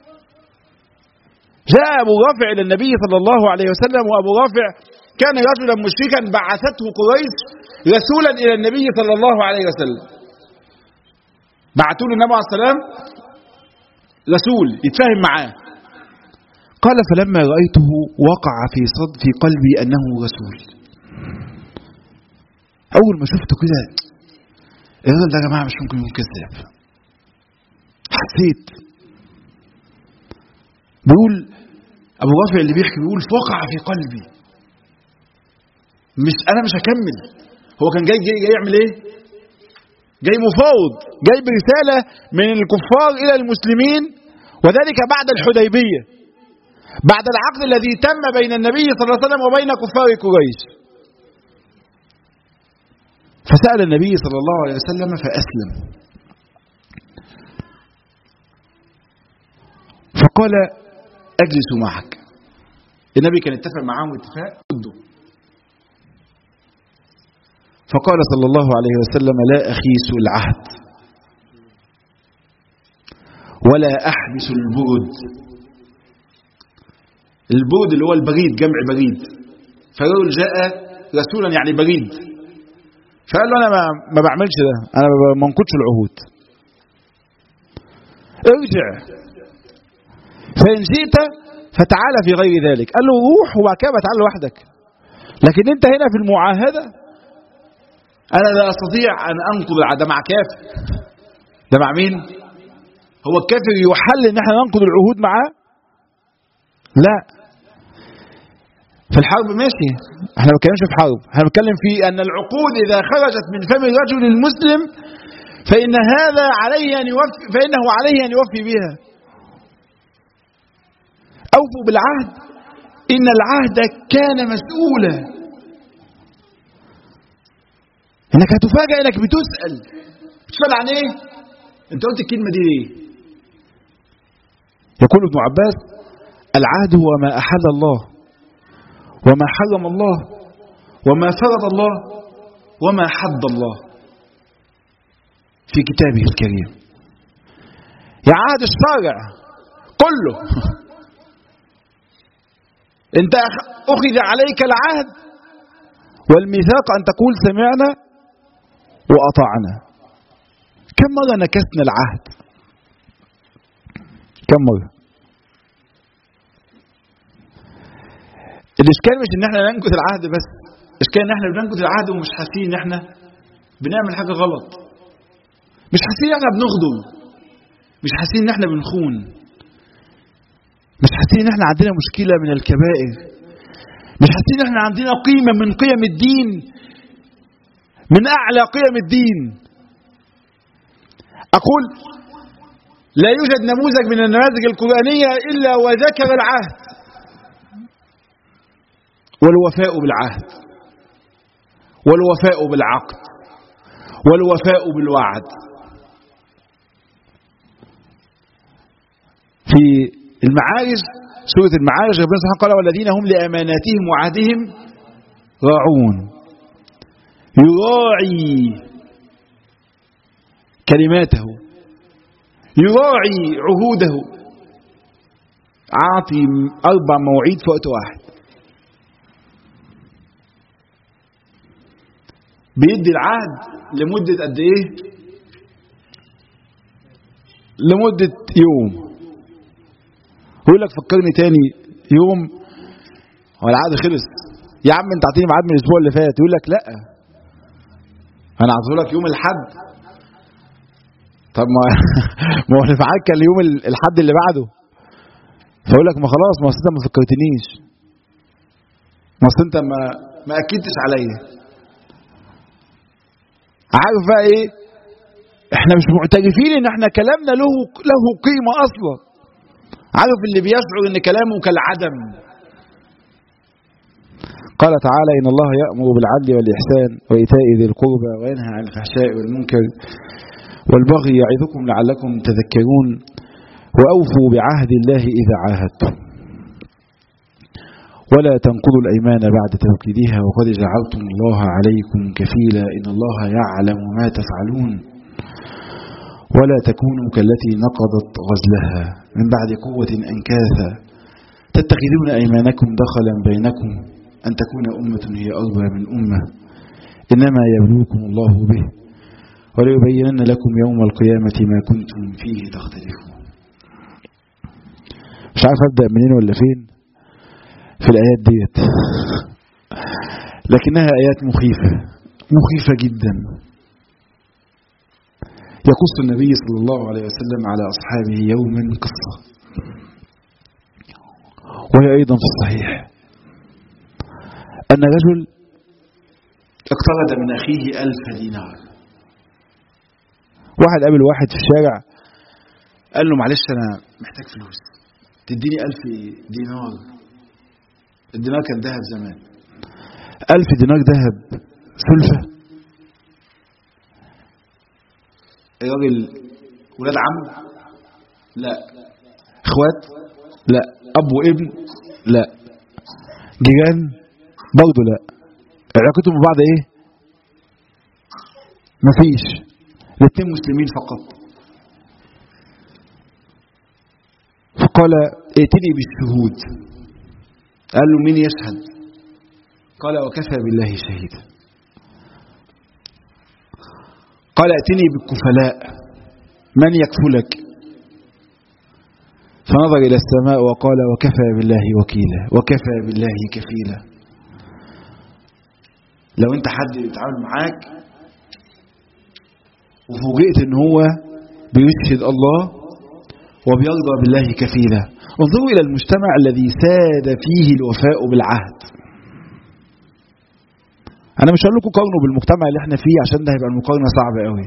Speaker 1: جاء أبو رافع إلى النبي صلى الله عليه وسلم وأبو رافع كان رجلا مشركا بعثته قريش رسولا إلى النبي صلى الله عليه وسلم بعثوا له النبي عليه السلام رسول يتفاهم معاه قال فلما رأيته وقع في صد في قلبي أنه رسول أول ما شفته كده الراجل ده يا جماعة مش ممكن يكون كذاب حسيت بيقول ابو رافع اللي بيحكي بيقول فقع في قلبي مش انا مش هكمل هو كان جاي جاي, جاي يعمل ايه جاي مفاوض جاي برسالة من الكفار إلى المسلمين وذلك بعد الحديبية بعد العقد الذي تم بين النبي صلى الله عليه وسلم وبين كفار قريش فسأل النبي صلى الله عليه وسلم فأسلم فقال أجلس معك النبي كان اتفق معاهم اتفاق ضده فقال صلى الله عليه وسلم لا أخيس العهد ولا أحبس البرد البرد اللي هو البريد جمع بريد فالرجل جاء رسولا يعني بريد فقال له انا ما, ما بعملش ده انا ما بنقضش العهود ارجع فان شئت فتعالى في غير ذلك قال له روح وبعد كده تعالى لوحدك لكن انت هنا في المعاهده انا لا استطيع ان انقض العهد ده مع كافر ده مع مين هو الكافر يحل ان احنا ننقض العهود معاه لا في الحرب ماشي احنا ما بنتكلمش في حرب احنا بنتكلم في ان العقود اذا خرجت من فم الرجل المسلم فان هذا عليه ان يوفي فانه عليه ان يوفي بها اوفوا بالعهد ان العهد كان مسؤولا انك هتفاجئ انك بتسال بتسال عن ايه انت قلت الكلمه دي ليه يقول ابن عباس العهد هو ما احل الله وما حرم الله وما فرض الله وما حد الله في كتابه الكريم يا عهد الشارع كله انت اخذ عليك العهد والميثاق ان تقول سمعنا واطعنا كم مره نكسنا العهد كم مره الاشكال مش ان احنا ننقض العهد بس الاشكال ان احنا بننقض العهد ومش حاسين ان احنا بنعمل حاجه غلط مش حاسين ان احنا بنغدر مش حاسين ان احنا بنخون مش حاسين ان احنا عندنا مشكله من الكبائر مش حاسين ان احنا عندنا قيمه من قيم الدين من اعلى قيم الدين اقول لا يوجد نموذج من النماذج القرانيه الا وذكر العهد والوفاء بالعهد والوفاء بالعقد والوفاء بالوعد في المعارج سورة المعارج ربنا سبحانه قال والذين هم لأماناتهم وعهدهم راعون يراعي كلماته يراعي عهوده عاطي أربع مواعيد في وقت واحد بيدي العهد لمدة قد ايه لمدة يوم يقول لك فكرني تاني يوم هو العقد خلص يا عم انت اعطيني ميعاد من الاسبوع اللي فات يقول لك لا انا اعطيه لك يوم الحد طب ما ما هو الافعال كان يوم الحد اللي بعده فاقول لك ما خلاص ما انت ما فكرتنيش ما انت ما ما اكدتش عليا عارف بقى ايه احنا مش معترفين ان احنا كلامنا له له قيمه اصلا عارف اللي بيشعر ان كلامه كالعدم قال تعالى ان الله يامر بالعدل والاحسان وايتاء ذي القربى وينهى عن الفحشاء والمنكر والبغي يعظكم لعلكم تذكرون واوفوا بعهد الله اذا عاهدتم ولا تنقضوا الأيمان بعد توكيدها وقد جعلتم الله عليكم كفيلا إن الله يعلم ما تفعلون ولا تكونوا كالتي نقضت غزلها من بعد قوة أنكاثا تتخذون أيمانكم دخلا بينكم أن تكون أمة هي أربى من أمة إنما يبلوكم الله به وليبينن لكم يوم القيامة ما كنتم فيه تختلفون مش عارف أبدأ منين ولا فين في الآيات ديت لكنها آيات مخيفة مخيفة جدا يقص النبي صلى الله عليه وسلم على أصحابه يوما قصة وهي أيضا في الصحيح أن رجل اقترض من أخيه ألف دينار واحد قابل واحد في الشارع قال له معلش أنا محتاج فلوس تديني ألف دينار الدينار كان ذهب زمان ألف دينار ذهب سلفة الراجل ولاد عم لا اخوات لا اب وابن لا جيران برضه لا علاقتهم ببعض ايه مفيش الاثنين مسلمين فقط فقال ائتني بالشهود قال له مين يشهد قال وكفى بالله شهيدا قال ائتني بالكفلاء من يكفلك فنظر إلى السماء وقال وكفى بالله وكيلا وكفى بالله كفيلا لو انت حد بيتعامل معاك وفوجئت ان هو بيشهد الله وبيرضى بالله كفيلا انظروا الى المجتمع الذي ساد فيه الوفاء بالعهد انا مش هقول لكم قارنوا بالمجتمع اللي احنا فيه عشان ده هيبقى المقارنه صعبه قوي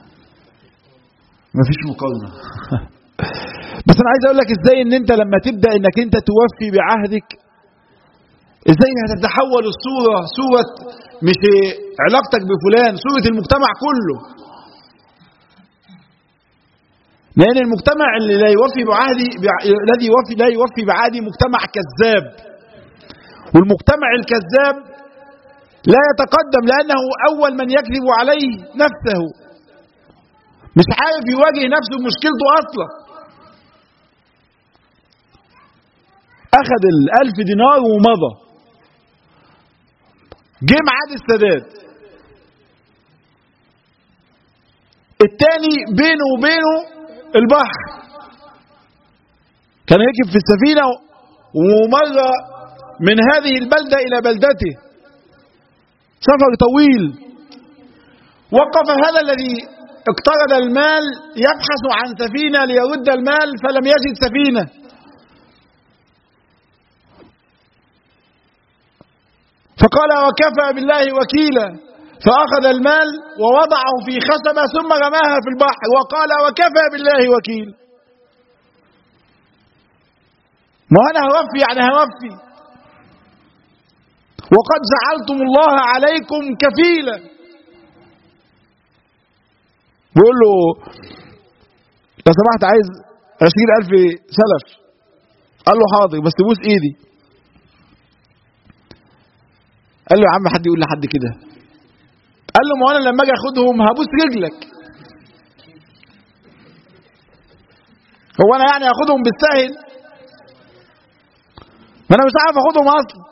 Speaker 1: مفيش مقارنه بس انا عايز اقول لك ازاي ان انت لما تبدا انك انت توفي بعهدك ازاي هتتحول الصوره صوره مش علاقتك بفلان صوره المجتمع كله لان المجتمع اللي لا يوفي بعهدي الذي يوفي لا يوفي بعهدي مجتمع كذاب والمجتمع الكذاب لا يتقدم لانه اول من يكذب عليه نفسه مش عارف يواجه نفسه بمشكلته اصلا اخذ الالف دينار ومضى جه ميعاد السداد التاني بينه وبينه البحر كان يركب في السفينة ومر من هذه البلدة إلى بلدته سفر طويل وقف هذا الذي اقترض المال يبحث عن سفينة ليرد المال فلم يجد سفينة فقال وكفى بالله وكيلا فأخذ المال ووضعه في خشبة ثم رماها في البحر وقال وكفى بالله وكيلا ما أنا هوفي يعني هوفي وقد جعلتم الله عليكم كفيلا بيقول له لو سمحت عايز عشرين ألف سلف قال له حاضر بس بوس ايدي قال له يا عم حد يقول لحد كده قال له ما انا لما اجي اخدهم هبوس رجلك هو انا يعني اخدهم بالسهل ما انا مش عارف اخدهم اصلا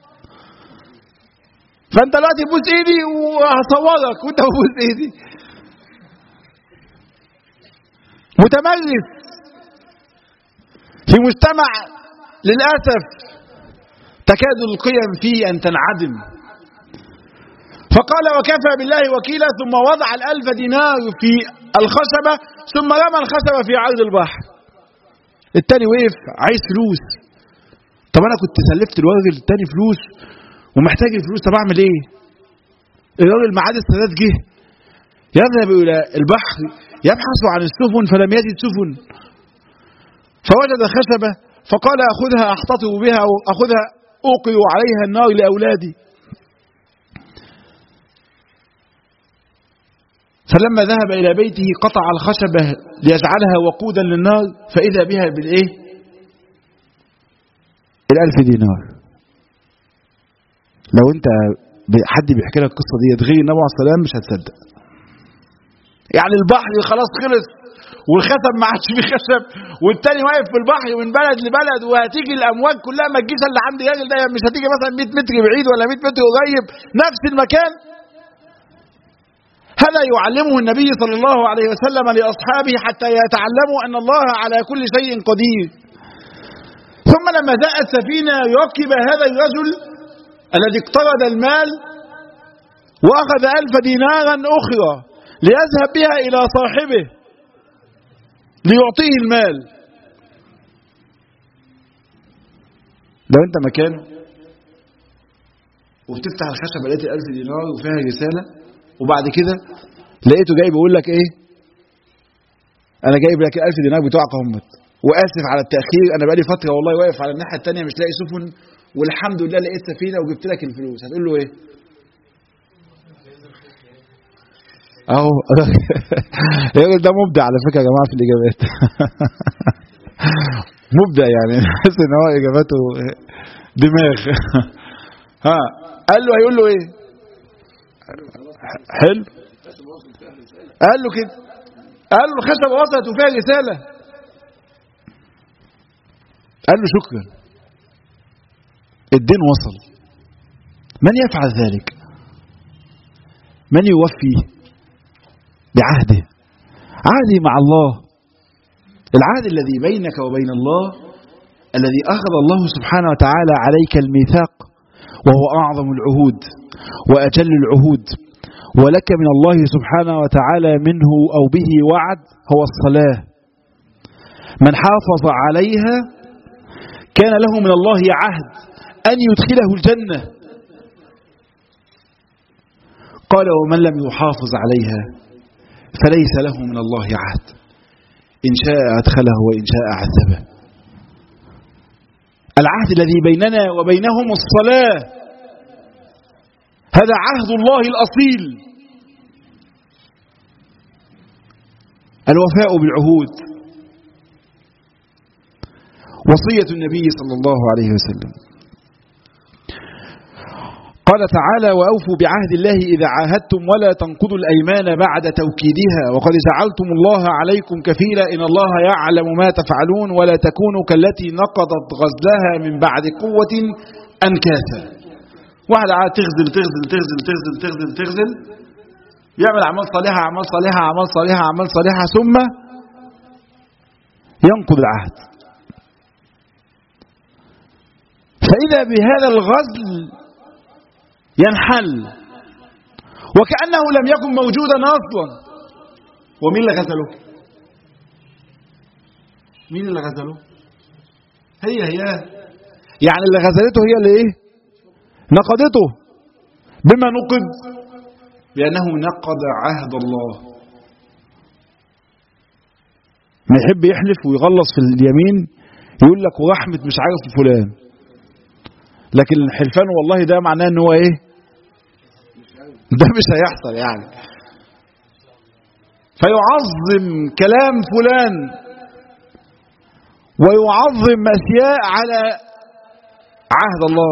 Speaker 1: فانت دلوقتي بوس ايدي وهصورك وانت بوس ايدي متمرس في مجتمع للاسف تكاد القيم فيه ان تنعدم فقال وكفى بالله وكيلا ثم وضع الألف دينار في الخشبة ثم رمى الخشبة في عرض البحر التاني وقف عايز فلوس طب أنا كنت سلفت الراجل التاني فلوس ومحتاج الفلوس طب أعمل إيه؟ الراجل معاد السداد جه يذهب إلى البحر يبحث عن السفن فلم يجد سفن فوجد خشبة فقال أخذها أحتطب بها أو أخذها أوقي عليها النار لأولادي فلما ذهب إلى بيته قطع الخشبة ليجعلها وقودا للنار فإذا بها بالإيه الألف دينار لو أنت حد بيحكي لك القصة دي غير النبي عليه السلام مش هتصدق يعني البحر خلاص خلص والخشب ما عادش فيه خشب والتاني واقف في البحر من بلد لبلد وهتيجي الامواج كلها ما تجيش الا عند الراجل ده مش هتيجي مثلا 100 متر بعيد ولا 100 متر قريب نفس المكان هذا يعلمه النبي صلى الله عليه وسلم لأصحابه حتى يتعلموا أن الله على كل شيء قدير ثم لما جاء السفينة يركب هذا الرجل الذي اقترض المال وأخذ ألف دينارا أخرى ليذهب بها إلى صاحبه ليعطيه المال لو أنت مكانه وبتفتح الخشبة لقيت الألف دينار وفيها رسالة وبعد كده لقيته جاي بيقول لك ايه انا جايب لك الألف دينار بتوعك هم واسف على التاخير انا بقالي فتره والله واقف على الناحيه الثانيه مش لاقي سفن والحمد لله لقيت سفينه وجبت لك الفلوس هتقول له ايه اهو الراجل ده مبدع على فكره يا جماعه في الاجابات مبدع يعني حاسس ان هو اجاباته دماغ ها قال له هيقول له ايه حلو قال له كده قال له الخشبة وصلت وفيها رسالة قال له شكرا الدين وصل من يفعل ذلك من يوفي بعهده عهده مع الله العهد الذي بينك وبين الله الذي أخذ الله سبحانه وتعالى عليك الميثاق وهو أعظم العهود وأجل العهود ولك من الله سبحانه وتعالى منه أو به وعد هو الصلاة من حافظ عليها كان له من الله عهد أن يدخله الجنة قال ومن لم يحافظ عليها فليس له من الله عهد إن شاء أدخله وإن شاء عذبه العهد الذي بيننا وبينهم الصلاة هذا عهد الله الأصيل الوفاء بالعهود وصية النبي صلى الله عليه وسلم قال تعالى وأوفوا بعهد الله إذا عاهدتم ولا تنقضوا الأيمان بعد توكيدها وقد جعلتم الله عليكم كفيلا إن الله يعلم ما تفعلون ولا تكونوا كالتي نقضت غزلها من بعد قوة أنكاثا واحدة قاعدة تغزل تغزل تغزل تغزل تغزل تغزل يعمل أعمال صالحة أعمال صالحة أعمال صالحة أعمال صالحة ثم ينقض العهد فإذا بهذا الغزل ينحل وكأنه لم يكن موجودا أصلا ومين اللي غزله مين اللي غزله هي هي يعني اللي غزلته هي اللي ايه نقضته بما نقض لأنه نقض عهد الله ما يحب يحلف ويغلص في اليمين يقول لك ورحمة مش عارف فلان لكن الحلفان والله ده معناه ان هو ايه ده مش هيحصل يعني فيعظم كلام فلان ويعظم أشياء على عهد الله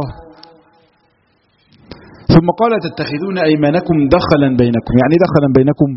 Speaker 1: ثم قال تتخذون أيمانكم دخلا بينكم يعني دخلا بينكم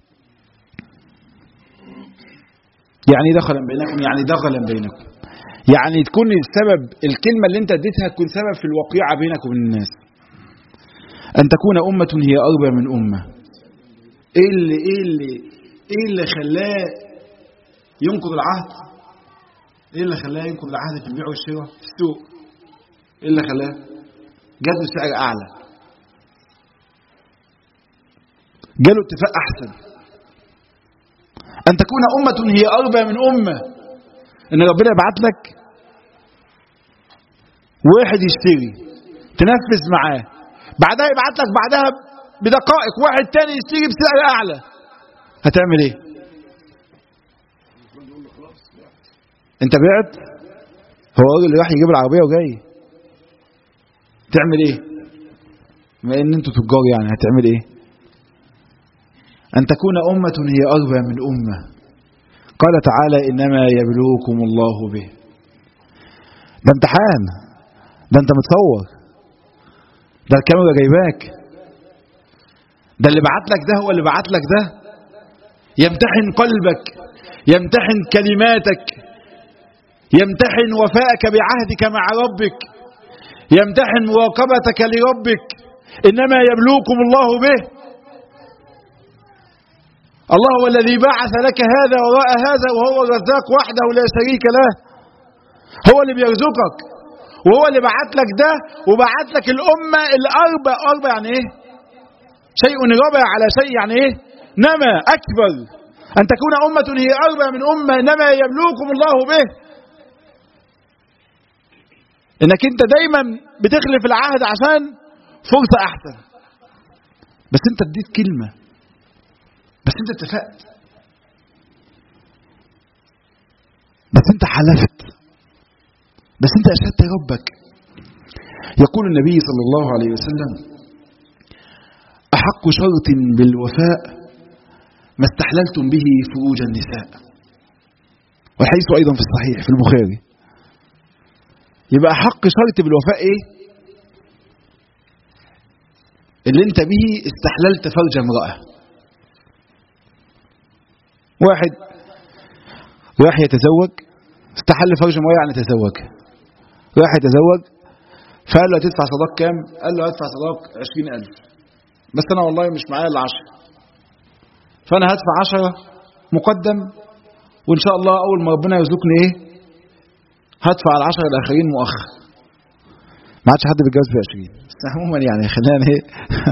Speaker 1: يعني دخلا بينكم يعني دخلا بينكم يعني تكون السبب الكلمة اللي انت اديتها تكون سبب في الوقيعة بينك وبين الناس أن تكون أمة هي أربى من أمة إيه اللي إيه اللي إيه اللي خلاه ينقض العهد إيه اللي خلاه ينقض العهد في البيع والشراء في السوق إيه اللي خلاه جاته سعر أعلى جاله اتفاق أحسن أن تكون أمة هي أربى من أمة إن ربنا يبعت لك واحد يشتري تنفذ معاه بعدها يبعت لك بعدها بدقائق واحد تاني يشتري بسعر أعلى هتعمل إيه؟ أنت بعت هو الراجل اللي راح يجيب العربية وجاي تعمل إيه؟ بما إن أنتوا تجار يعني هتعمل إيه؟ أن تكون أمة هي أربى من أمة قال تعالى إنما يبلوكم الله به ده امتحان ده انت متصور ده الكاميرا جايباك ده اللي بعت لك ده هو اللي بعت لك ده يمتحن قلبك يمتحن كلماتك يمتحن وفاءك بعهدك مع ربك يمتحن مراقبتك لربك إنما يبلوكم الله به الله هو الذي بعث لك هذا وراء هذا وهو الرزاق وحده لا شريك له هو اللي بيرزقك وهو اللي بعت لك ده وبعت لك الأمة الأربع أربع يعني إيه شيء ربع على شيء يعني إيه نما أكبر أن تكون أمة هي أربع من أمة نما يبلوكم الله به إنك أنت دايما بتخلف العهد عشان فرصة أحسن بس أنت اديت كلمة بس أنت اتفقت بس أنت حلفت بس أنت أشهدت ربك يقول النبي صلى الله عليه وسلم أحق شرط بالوفاء ما استحللتم به فروج النساء والحديث أيضا في الصحيح في البخاري يبقى أحق شرط بالوفاء إيه اللي انت به استحللت فرج امرأة واحد راح يتزوج استحل فرج امرأة يعني تزوج راح يتزوج فقال له هتدفع صداق كام قال له هدفع صداق 20000 بس انا والله مش معايا الا 10 فانا هدفع 10 مقدم وان شاء الله اول ما ربنا يرزقني ايه هدفع العشرة الاخرين مؤخر ما عادش حد بيتجوز ب 20 بس عموما يعني خلينا ايه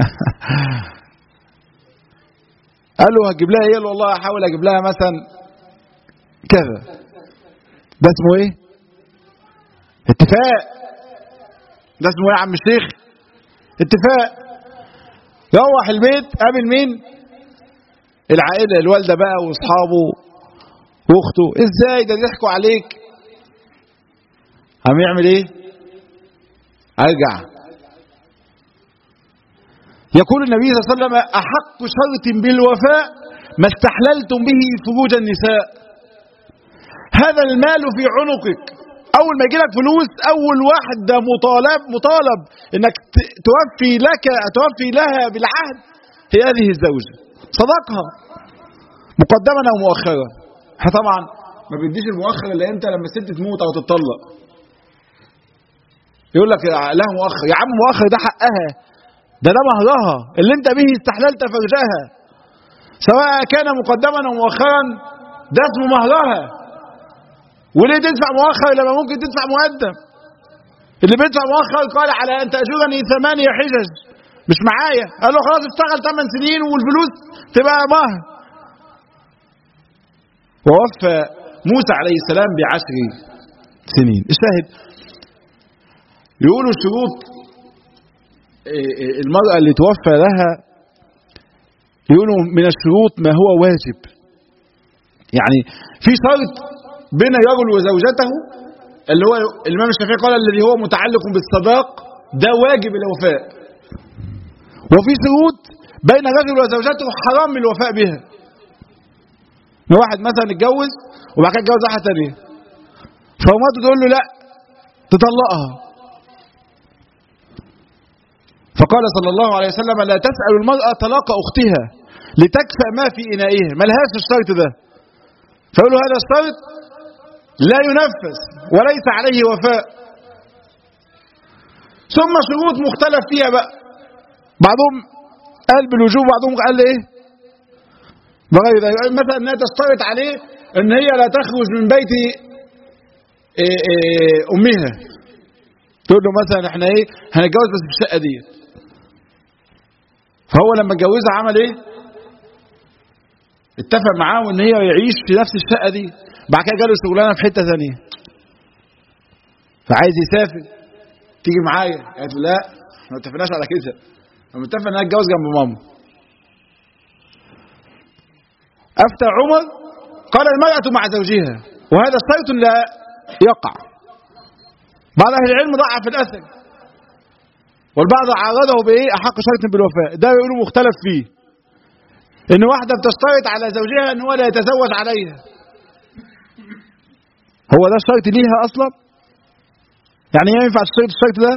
Speaker 1: قال له هتجيب لها ايه قال له والله هحاول اجيب لها مثلا كذا ده اسمه ايه اتفاق ده اسمه ايه يا عم الشيخ اتفاق روح البيت قابل مين العائله الوالده بقى واصحابه واخته ازاي ده ضحكوا عليك قام يعمل ايه ارجع يقول النبي صلى الله عليه وسلم احق شرط بالوفاء ما استحللتم به فروج النساء هذا المال في عنقك اول ما يجيلك فلوس اول واحد ده مطالب مطالب انك توفي لك توفي لها بالعهد هي هذه الزوجه صدقها مقدما او مؤخرا احنا طبعا ما بيديش المؤخر الا انت لما الست تموت او تتطلق يقول لك لها مؤخر يا عم مؤخر ده حقها ده ده مهرها اللي انت به استحللت فرجها سواء كان مقدما او مؤخرا ده اسمه مهرها وليه تدفع مؤخر لما ممكن تدفع مقدم اللي بيدفع مؤخر قال على ان تاجرني ثمانية حجج مش معايا قال له خلاص اشتغل ثمان سنين والفلوس تبقى مهر ووفى موسى عليه السلام بعشر سنين الشاهد يقولوا شروط المرأة اللي توفى لها يقولوا من الشروط ما هو واجب يعني في شرط بين الرجل وزوجته اللي هو الإمام الشافعي قال الذي هو متعلق بالصداق ده واجب الوفاء وفي شروط بين الرجل وزوجته حرام الوفاء بها ان واحد مثلا اتجوز وبعد كده اتجوز واحده ثانيه فمراته تقول له لا تطلقها فقال صلى الله عليه وسلم لا تسأل المرأة طلاق أختها لتكفأ ما في إنائها ملهاش الشرط ده فيقولوا هذا الشرط لا ينفذ وليس عليه وفاء ثم شروط مختلف فيها بقى بعضهم قال بالوجوب بعضهم قال ايه بغير ذلك مثلا انها تشترط عليه ان هي لا تخرج من بيت إيه إيه امها تقول له مثلا احنا ايه هنتجوز بس في الشقه دي فهو لما اتجوزها عمل ايه اتفق معاه ان هي يعيش في نفس الشقه دي بعد كده جاله شغلانه في حته ثانيه فعايز يسافر تيجي معايا قالت له لا احنا ما اتفقناش على كده احنا متفق ان انا اتجوز جنب ماما افتى عمر قال المرأة مع زوجها وهذا الشرط لا يقع بعض اهل العلم ضعف الاثر والبعض عارضه بايه احق شرط بالوفاء ده يقولوا مختلف فيه ان واحده بتشترط على زوجها ان هو لا يتزوج عليها هو ده الشرط ليها اصلا يعني ايه ينفع تشترط الشرط ده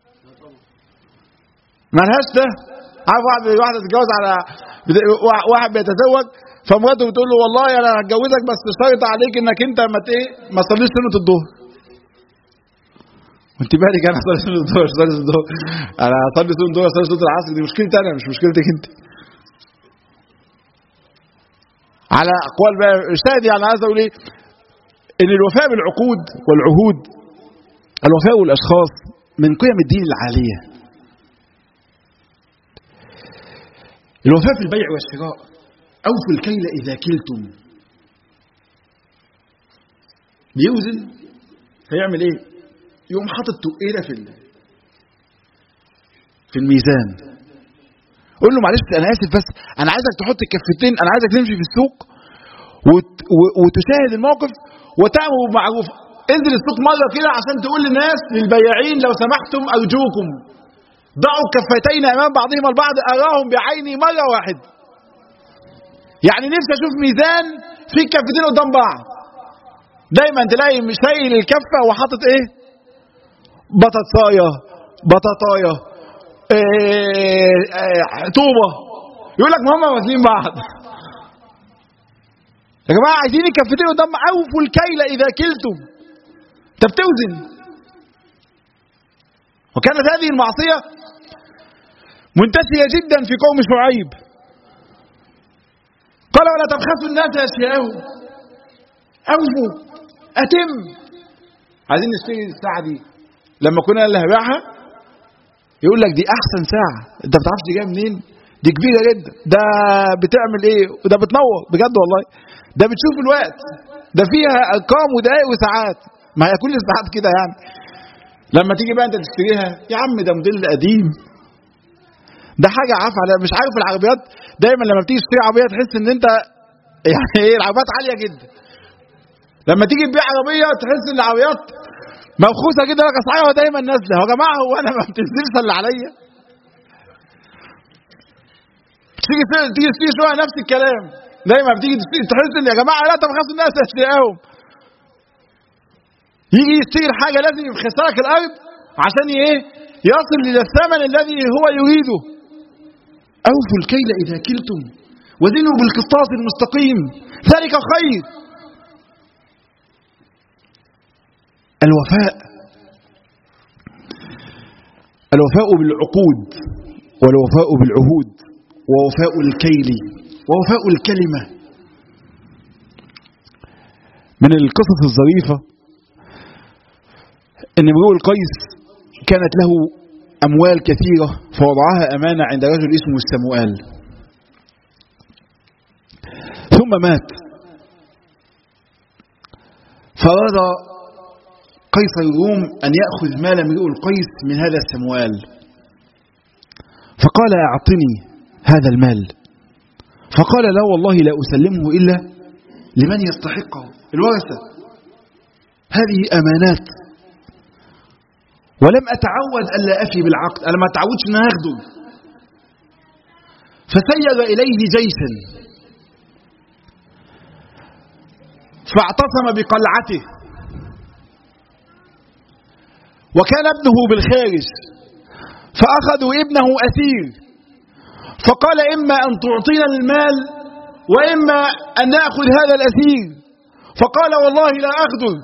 Speaker 1: مالهاش ده عارف واحد واحده تتجوز على واحد بيتزوج فمراته بتقول له والله انا هتجوزك بس شرط عليك انك انت ما ايه ما تصليش سنه الظهر وانت بالك انا اصلي سنه الظهر اصلي سنه الظهر انا اصلي سنه الظهر اصلي سنه العصر دي مشكلتي انا مش مشكلتك انت على اقوال بقى الشاهد يعني عايز اقول ايه ان الوفاء بالعقود والعهود الوفاء بالاشخاص من قيم الدين العاليه الوفاء في البيع والشراء اوفوا الكيل اذا كلتم بيوزن فيعمل ايه يقوم حاطط تقيله في في الميزان قول له معلش انا اسف بس انا عايزك تحط الكفتين انا عايزك تمشي في السوق وت... وتشاهد الموقف وتأمر بالمعروف انزل السوق مرة كده عشان تقول للناس للبياعين لو سمحتم أرجوكم ضعوا الكفتين أمام بعضهم البعض أراهم بعيني مرة واحد يعني نفسي أشوف ميزان فيه الكفتين قدام بعض دايما تلاقي شايل الكفة وحاطط إيه بطاطاية بطاطاية إيه إيه طوبة يقول لك ما هم واكلين بعض يا جماعة عايزين الكفتين قدام أوفوا الكيل إذا كلتم أنت بتوزن وكانت هذه المعصية منتشرة جدا في قوم شعيب قال ولا تبخسوا الناس أشياءهم أوفوا أتم عايزين نشتري الساعة دي لما كنا اللي هبيعها يقول لك دي أحسن ساعة أنت بتعرفش دي جاية منين دي كبيرة جدا ده بتعمل إيه وده بتنور بجد والله ده بتشوف الوقت ده فيها أرقام ودقائق وساعات ما هي كل الساعات كده يعني لما تيجي بقى أنت تشتريها يا عم ده موديل قديم ده حاجة عارف على مش عارف العربيات دايما لما بتيجي تشتري عربية تحس ان انت يعني ايه العربيات عالية جدا لما تيجي تبيع عربية تحس ان العربيات مبخوسة جدا لك اسعارها دايما نازلة يا جماعة هو انا ما بتنزلش اللي عليا تيجي تيجي تشتري شوية نفس الكلام دايما بتيجي تشتري تحس ان يا جماعة لا تبخسوا الناس اشياءهم يجي يشتري حاجة لازم يبخسها لك الارض عشان ايه يصل الى الثمن الذي هو يريده أوفوا الكيل إذا كلتم وزنوا بالقسطاس المستقيم ذلك خير الوفاء الوفاء بالعقود والوفاء بالعهود ووفاء الكيل ووفاء الكلمة من القصص الظريفة ان امرؤ القيس كانت له أموال كثيرة فوضعها أمانة عند رجل اسمه السموال ثم مات فأراد قيصر الروم أن يأخذ مال امرؤ القيس من هذا السموال فقال أعطني هذا المال فقال لا والله لا أسلمه إلا لمن يستحقه الورثة هذه أمانات ولم أتعود ألا أفي بالعقد أنا ما أتعودش أن أخده فسير إليه جيشا فاعتصم بقلعته وكان ابنه بالخارج فأخذوا ابنه أسير فقال إما أن تعطينا المال وإما أن نأخذ هذا الأسير فقال والله لا أخذه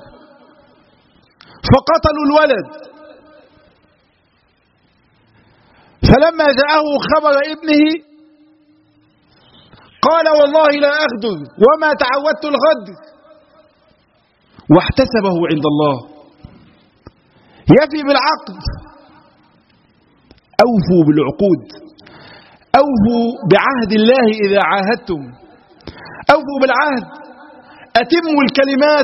Speaker 1: فقتلوا الولد فلما جاءه خبر ابنه قال والله لا أغدر وما تعودت الغدر واحتسبه عند الله يفي بالعقد أوفوا بالعقود أوفوا بعهد الله إذا عاهدتم أوفوا بالعهد أتموا الكلمات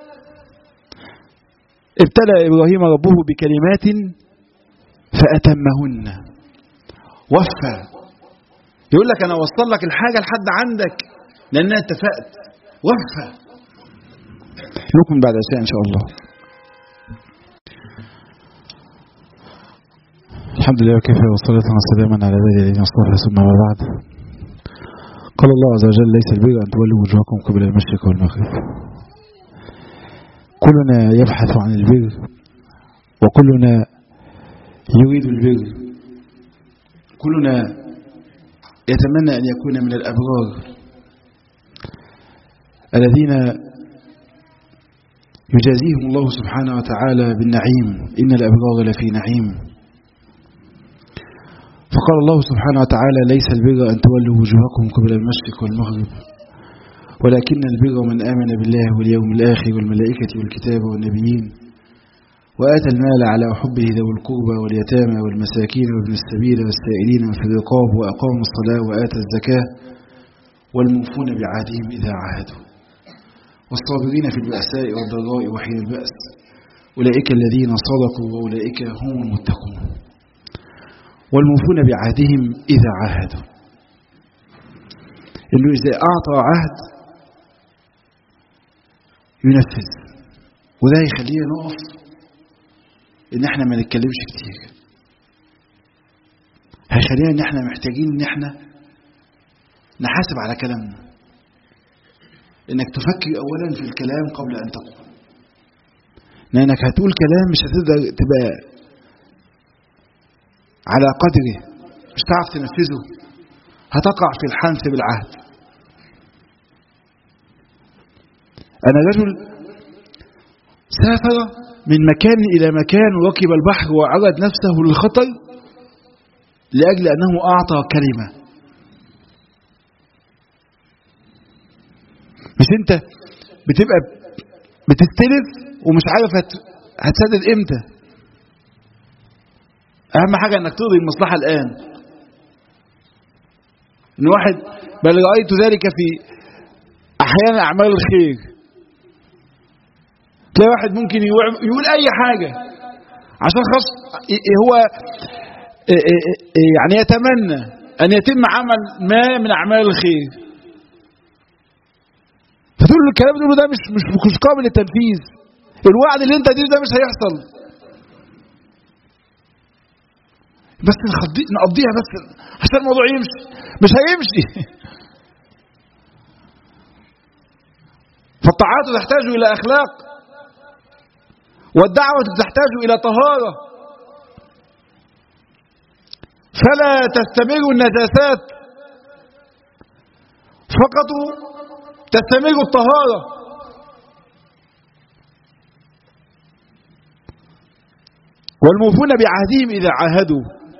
Speaker 1: ابتلى إبراهيم ربه بكلمات فأتمهن وفى يقول لك أنا وصل لك الحاجة لحد عندك لأنها اتفقت وفى نكمل بعد عشاء إن شاء الله الحمد لله وكفى والصلاة والسلام على ذلك الذين اصطفى ثم ما بعد قال الله عز وجل ليس البر أن تولوا وجوهكم قبل المشرق والمغرب كلنا يبحث عن البر وكلنا يريد البر كلنا يتمنى أن يكون من الأبرار الذين يجازيهم الله سبحانه وتعالى بالنعيم إن الأبرار لفي نعيم فقال الله سبحانه وتعالى ليس البر أن تولوا وجوهكم قبل المشرق والمغرب ولكن البر من آمن بالله واليوم الآخر والملائكة والكتاب والنبيين وآتى المال على حبه ذوي القربى واليتامى والمساكين وابن السبيل والسائلين وفي الرقاب وأقاموا الصلاة وآتى الزكاة والموفون بعهدهم إذا عاهدوا والصابرين في البأساء والضراء وحين البأس أولئك الذين صدقوا وأولئك هم المتقون والموفون بعهدهم إذا عاهدوا إنه إذا أعطى عهد ينفذ وده يخلينا نقف إن إحنا ما نتكلمش كتير هيخلينا إن إحنا محتاجين إن إحنا نحاسب على كلامنا إنك تفكر أولا في الكلام قبل أن تقول لأنك هتقول كلام مش هتقدر تبقى على قدره مش تعرف تنفذه هتقع في الحنث بالعهد أنا رجل سافر من مكان إلى مكان وركب البحر وعرض نفسه للخطر لأجل أنه أعطى كلمة مش أنت بتبقى بتستلف ومش عارف هت... هتسدد إمتى أهم حاجة أنك تقضي المصلحة الآن إن واحد بل رأيت ذلك في أحيانا أعمال الخير تلاقي واحد ممكن يقول أي حاجة عشان خاص هو يعني يتمنى أن يتم عمل ما من أعمال الخير فتقول له الكلام اللي ده مش مش مش قابل للتنفيذ الوعد اللي انت اديته ده مش هيحصل بس نقضيها بس عشان الموضوع يمشي مش هيمشي فالطاعات تحتاج إلى أخلاق والدعوة تحتاج إلى طهارة فلا تستمر النجاسات فقط تستمر الطهارة والموفون بعهدهم إذا عاهدوا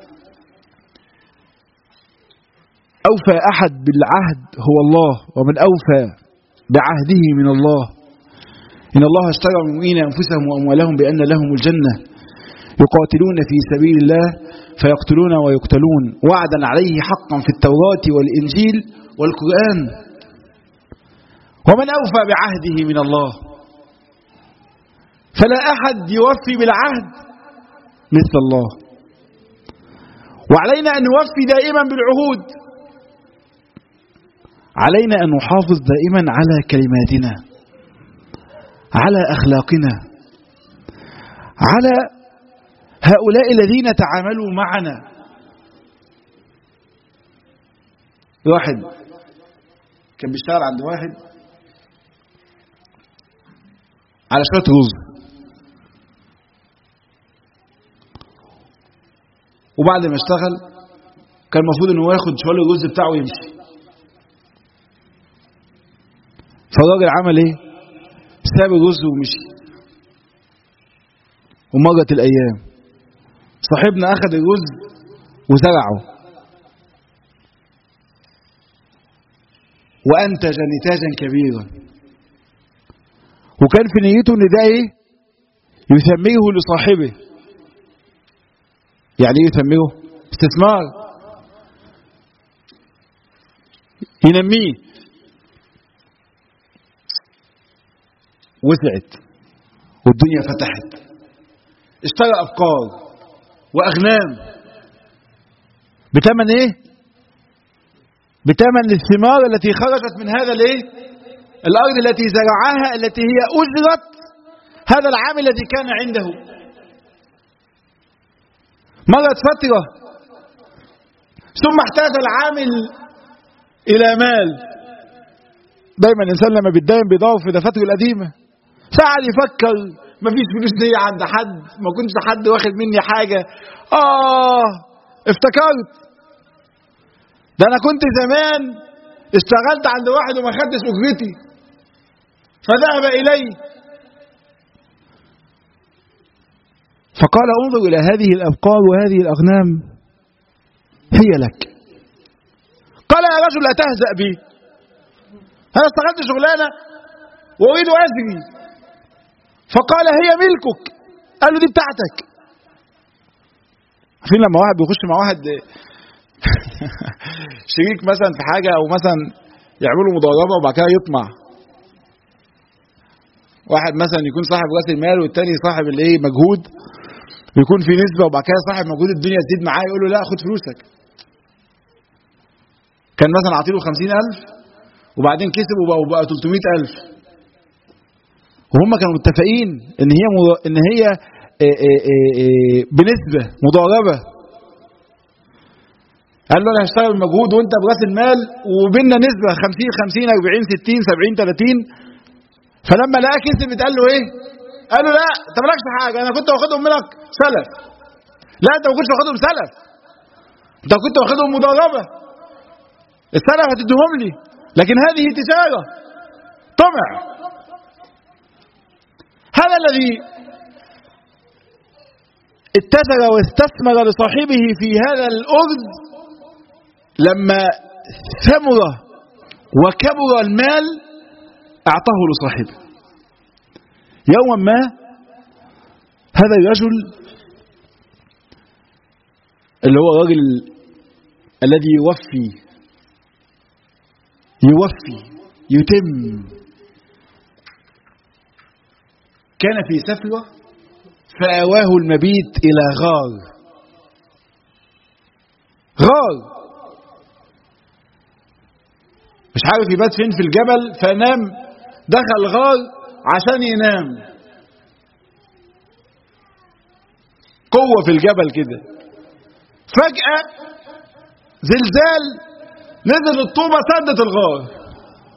Speaker 1: أوفى أحد بالعهد هو الله ومن أوفى بعهده من الله إن الله اشترى من المؤمنين أنفسهم وأموالهم بأن لهم الجنة يقاتلون في سبيل الله فيقتلون ويقتلون وعدا عليه حقا في التوراة والإنجيل والقرآن ومن أوفى بعهده من الله فلا أحد يوفي بالعهد مثل الله وعلينا أن نوفي دائما بالعهود علينا أن نحافظ دائما على كلماتنا على أخلاقنا على هؤلاء الذين تعاملوا معنا واحد كان بيشتغل عند واحد على شوية رز وبعد ما اشتغل كان المفروض انه ياخد شوال الرز بتاعه ويمشي فالراجل عمل ايه ساب الرز ومشي ومرت الايام صاحبنا اخذ الرز وزرعه وانتج نتاجا كبيرا وكان في نيته ان ده ايه يسميه لصاحبه يعني ايه يسميه استثمار ينميه وسعت والدنيا فتحت اشترى افكار واغنام بثمن ايه بثمن الثمار التي خرجت من هذا الايه الارض التي زرعها التي هي اجرت هذا العام الذي كان عنده مرت فترة ثم احتاج العامل إلى مال دايما الإنسان لما بيتداين بيدور في دفاتره القديمة فقعد يفكر مفيش فلوس دي عند حد ما كنتش حد واخد مني حاجة آه افتكرت ده أنا كنت زمان اشتغلت عند واحد وما خدتش أجرتي فذهب إلي فقال انظر إلى هذه الأبقار وهذه الأغنام هي لك قال يا رجل لا تهزأ بي أنا اشتغلت شغلانة وأريد أجري فقال هي ملكك قال له دي بتاعتك عارفين لما واحد بيخش مع واحد شريك مثلا في حاجة أو مثلا يعملوا مضاربة وبعد كده يطمع واحد مثلا يكون صاحب راس المال والتاني صاحب الايه مجهود ويكون في نسبة وبعد كده صاحب مجهود الدنيا تزيد معاه يقول له لا خد فلوسك كان مثلا اعطيله خمسين ألف وبعدين كسب وبقى, وبقى 300 ألف وهم كانوا متفقين ان هي مض... ان هي إيه إيه إيه بنسبة مضاربة قال له انا هشتغل بمجهود وانت براس المال وبيننا نسبة 50 50 40 60 70 30 فلما لقى كسبت قال له ايه قال له لا انت مالكش حاجه انا كنت واخدهم منك سلف لا انت ما كنتش واخدهم سلف انت كنت واخدهم مضاربه السلف هتديهم لي لكن هذه تجاره طمع هذا الذي اتزر واستثمر لصاحبه في هذا الأرض لما ثمر وكبر المال أعطاه لصاحبه يوما ما هذا الرجل اللي هو الراجل الذي يوفي يوفي يتم كان في سفرة فآواه المبيت إلى غار غار مش عارف يبات فين في الجبل فنام دخل غار عشان ينام قوة في الجبل كده فجأة زلزال نزل الطوبة سدت الغار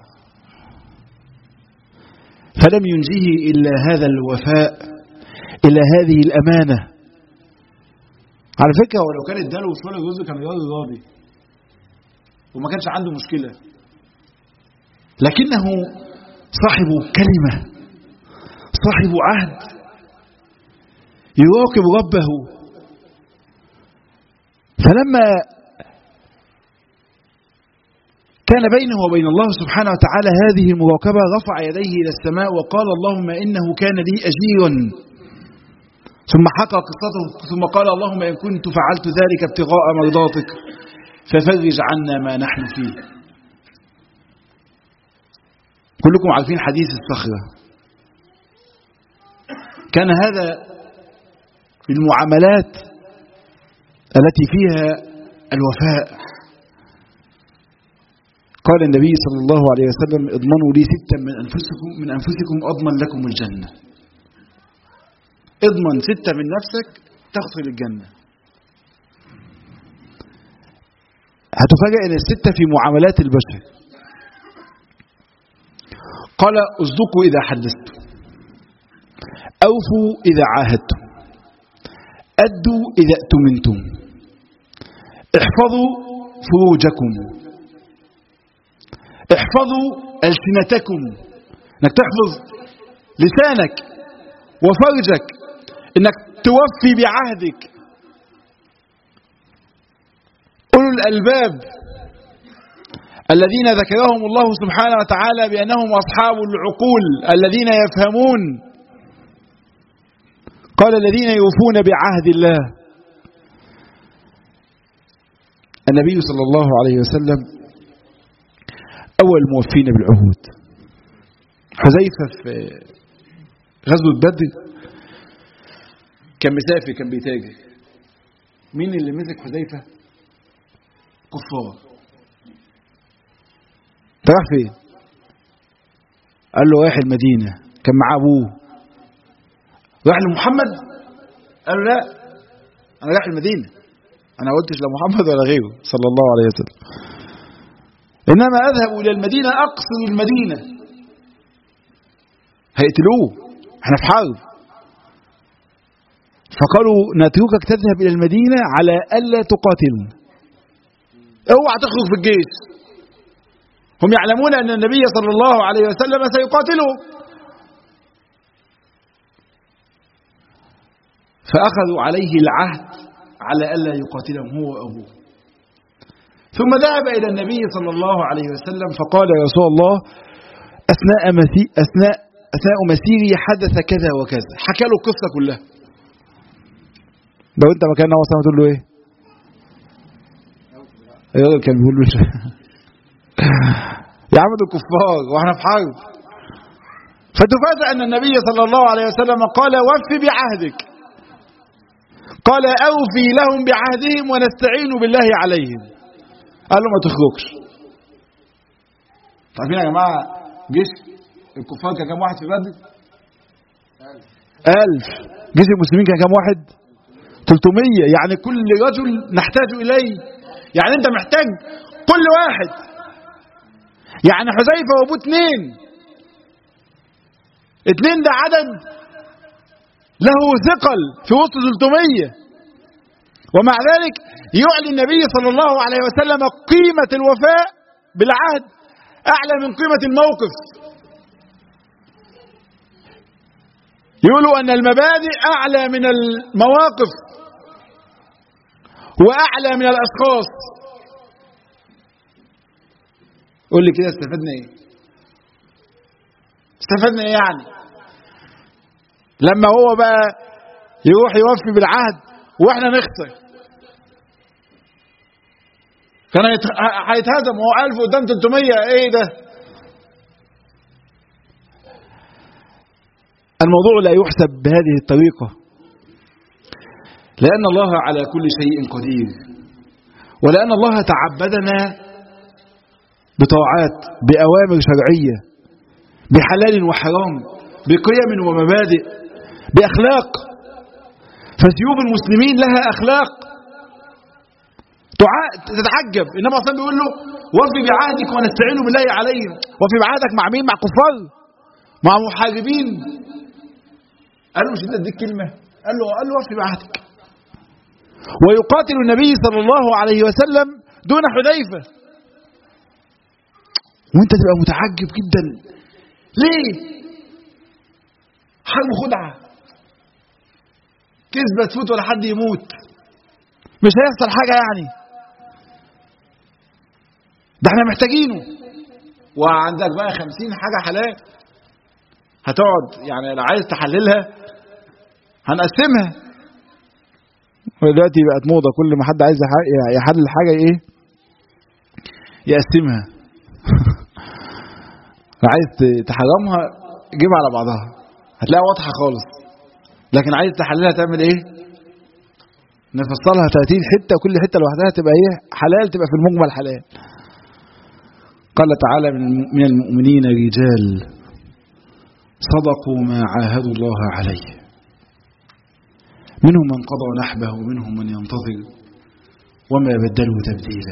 Speaker 1: فلم ينجيه إلا هذا الوفاء إلى هذه الأمانة على فكرة ولو كان اداله شوية جزء كان راضي راضي وما كانش عنده مشكلة لكنه صاحب كلمة صاحب عهد يراقب ربه فلما كان بينه وبين الله سبحانه وتعالى هذه المراقبة رفع يديه إلى السماء وقال اللهم إنه كان لي أجيرا ثم حكى قصته ثم قال اللهم إن كنت فعلت ذلك ابتغاء مرضاتك ففرج عنا ما نحن فيه كلكم عارفين حديث الصخرة كان هذا المعاملات التي فيها الوفاء قال النبي صلى الله عليه وسلم اضمنوا لي ستا من أنفسكم من أنفسكم أضمن لكم الجنة اضمن ستة من نفسك تدخل الجنة هتفاجئ ان الستة في معاملات البشر قال اصدقوا إذا حدثتم أوفوا إذا عاهدتم أدوا إذا أتمنتم احفظوا فروجكم احفظوا ألسنتكم انك تحفظ لسانك وفرجك انك توفي بعهدك أولو الألباب الذين ذكرهم الله سبحانه وتعالى بأنهم أصحاب العقول الذين يفهمون قال الذين يوفون بعهد الله النبي صلى الله عليه وسلم أول موفين بالعهود حذيفة في غزوة بدر كان مسافر كان بيتاجر مين اللي مسك حذيفة كفار راح فين قال له رايح المدينة كان معاه أبوه راح لمحمد قال له لا أنا رايح المدينة أنا قلتش لمحمد ولا غيره صلى الله عليه وسلم إنما أذهب إلى المدينة أقصد المدينة هيقتلوه احنا في حرب فقالوا نتركك تذهب إلى المدينة على ألا تقاتلنا اوعى تخرج في الجيش هم يعلمون أن النبي صلى الله عليه وسلم سيقاتله فأخذوا عليه العهد على ألا يقاتلهم هو وأبوه ثم ذهب إلى النبي صلى الله عليه وسلم فقال يا رسول الله أثناء, مسي أثناء, أثناء مسيري حدث كذا وكذا حكى له القصة كلها لو أنت مكان نوى تقول له إيه الراجل كان بيقول له يا عم دول كفار واحنا في حرب فتفاجأ أن النبي صلى الله عليه وسلم قال وفي بعهدك قال أوفي لهم بعهدهم ونستعين بالله عليهم قال له ما تخرجش عارفين يا جماعة جيش الكفار كان كام واحد في بدر ألف جيش المسلمين كان كام واحد 300 يعني كل رجل نحتاج إليه يعني أنت محتاج كل واحد يعني حذيفة وأبوه اتنين اتنين ده عدد له ثقل في وسط 300 ومع ذلك يعلي النبي صلى الله عليه وسلم قيمة الوفاء بالعهد أعلى من قيمة الموقف يقولوا أن المبادئ أعلى من المواقف وأعلى من الأشخاص قول لي كده استفدنا ايه استفدنا ايه يعني لما هو بقى يروح يوفي بالعهد واحنا نخسر كان هيتهزم هو 1000 قدام 300 ايه ده الموضوع لا يحسب بهذه الطريقة لأن الله على كل شيء قدير ولأن الله تعبدنا بطاعات بأوامر شرعية بحلال وحرام بقيم ومبادئ بأخلاق فسيوف المسلمين لها أخلاق تتعجب إنما أصلا بيقول له وفي بعهدك ونستعين بالله عليهم وفي بعهدك مع مين مع كفار مع محاربين قال له مش انت اديك كلمة قال له قال له وفي بعهدك ويقاتل النبي صلى الله عليه وسلم دون حذيفة وانت تبقى متعجب جدا ليه حرب خدعة كذبة تفوت ولا حد يموت مش هيحصل حاجة يعني ده احنا محتاجينه وعندك بقى خمسين حاجة حلال هتقعد يعني لو عايز تحللها هنقسمها ودلوقتي بقت موضة كل ما حد عايز يحلل حاجة ايه يقسمها عايز تحرمها جيبها على بعضها هتلاقيها واضحة خالص لكن عايز تحللها تعمل ايه نفصلها 30 حتة وكل حتة لوحدها تبقى ايه حلال تبقى في المجمل حلال قال تعالى من المؤمنين رجال صدقوا ما عاهدوا الله عليه منهم من قضى نحبه ومنهم من ينتظر وما بدلوا تبديلا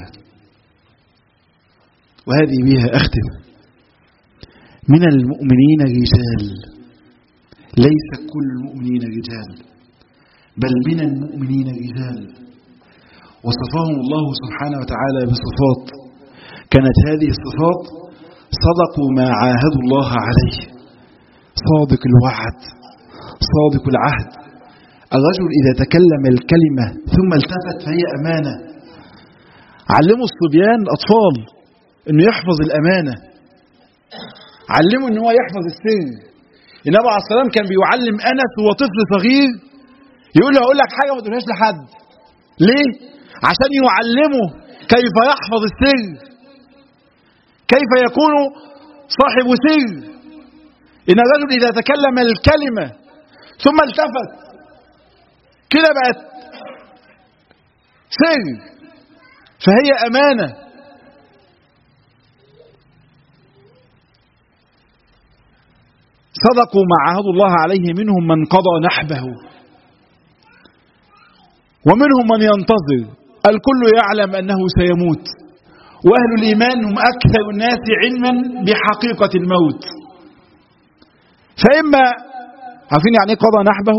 Speaker 1: وهذه بها أختم من المؤمنين رجال ليس كل المؤمنين رجال بل من المؤمنين رجال وصفهم الله سبحانه وتعالى بصفات كانت هذه الصفات صدقوا ما عاهدوا الله عليه صادق الوعد صادق العهد الرجل إذا تكلم الكلمة ثم التفت فهي أمانة علموا الصبيان الأطفال أنه يحفظ الأمانة علموا أنه هو يحفظ السر النبي عليه السلام كان بيعلم أنس وهو طفل صغير يقول له أقول لك حاجة ما تقولهاش لحد ليه؟ عشان يعلمه كيف يحفظ السر كيف يكون صاحب سر إن الرجل إذا تكلم الكلمة ثم التفت كده بقت سر فهي أمانة صدقوا ما عاهدوا الله عليه منهم من قضى نحبه ومنهم من ينتظر الكل يعلم أنه سيموت وأهل الإيمان هم أكثر الناس علما بحقيقة الموت فإما عارفين يعني ايه قضى نحبه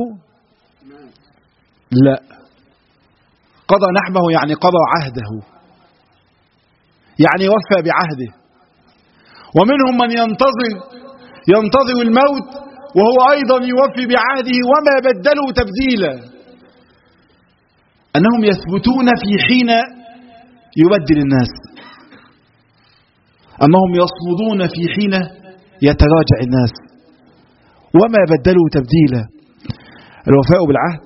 Speaker 1: لا قضى نحبه يعني قضى عهده يعني وفى بعهده ومنهم من ينتظر ينتظر الموت وهو أيضا يوفي بعهده وما بدلوا تبديلا أنهم يثبتون في حين يبدل الناس أنهم يصمدون في حين يتراجع الناس وما بدلوا تبديلا الوفاء بالعهد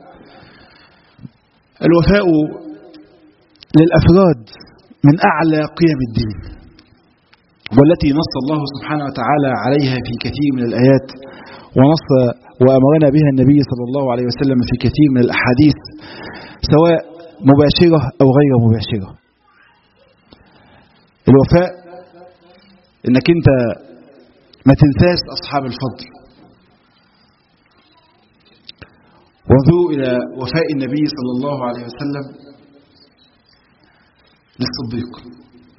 Speaker 1: الوفاء للأفراد من أعلى قيم الدين والتي نص الله سبحانه وتعالى عليها في كثير من الآيات ونص وأمرنا بها النبي صلى الله عليه وسلم في كثير من الأحاديث سواء مباشرة أو غير مباشرة الوفاء انك انت ما تنساش اصحاب الفضل وانظروا الى وفاء النبي صلى الله عليه وسلم للصديق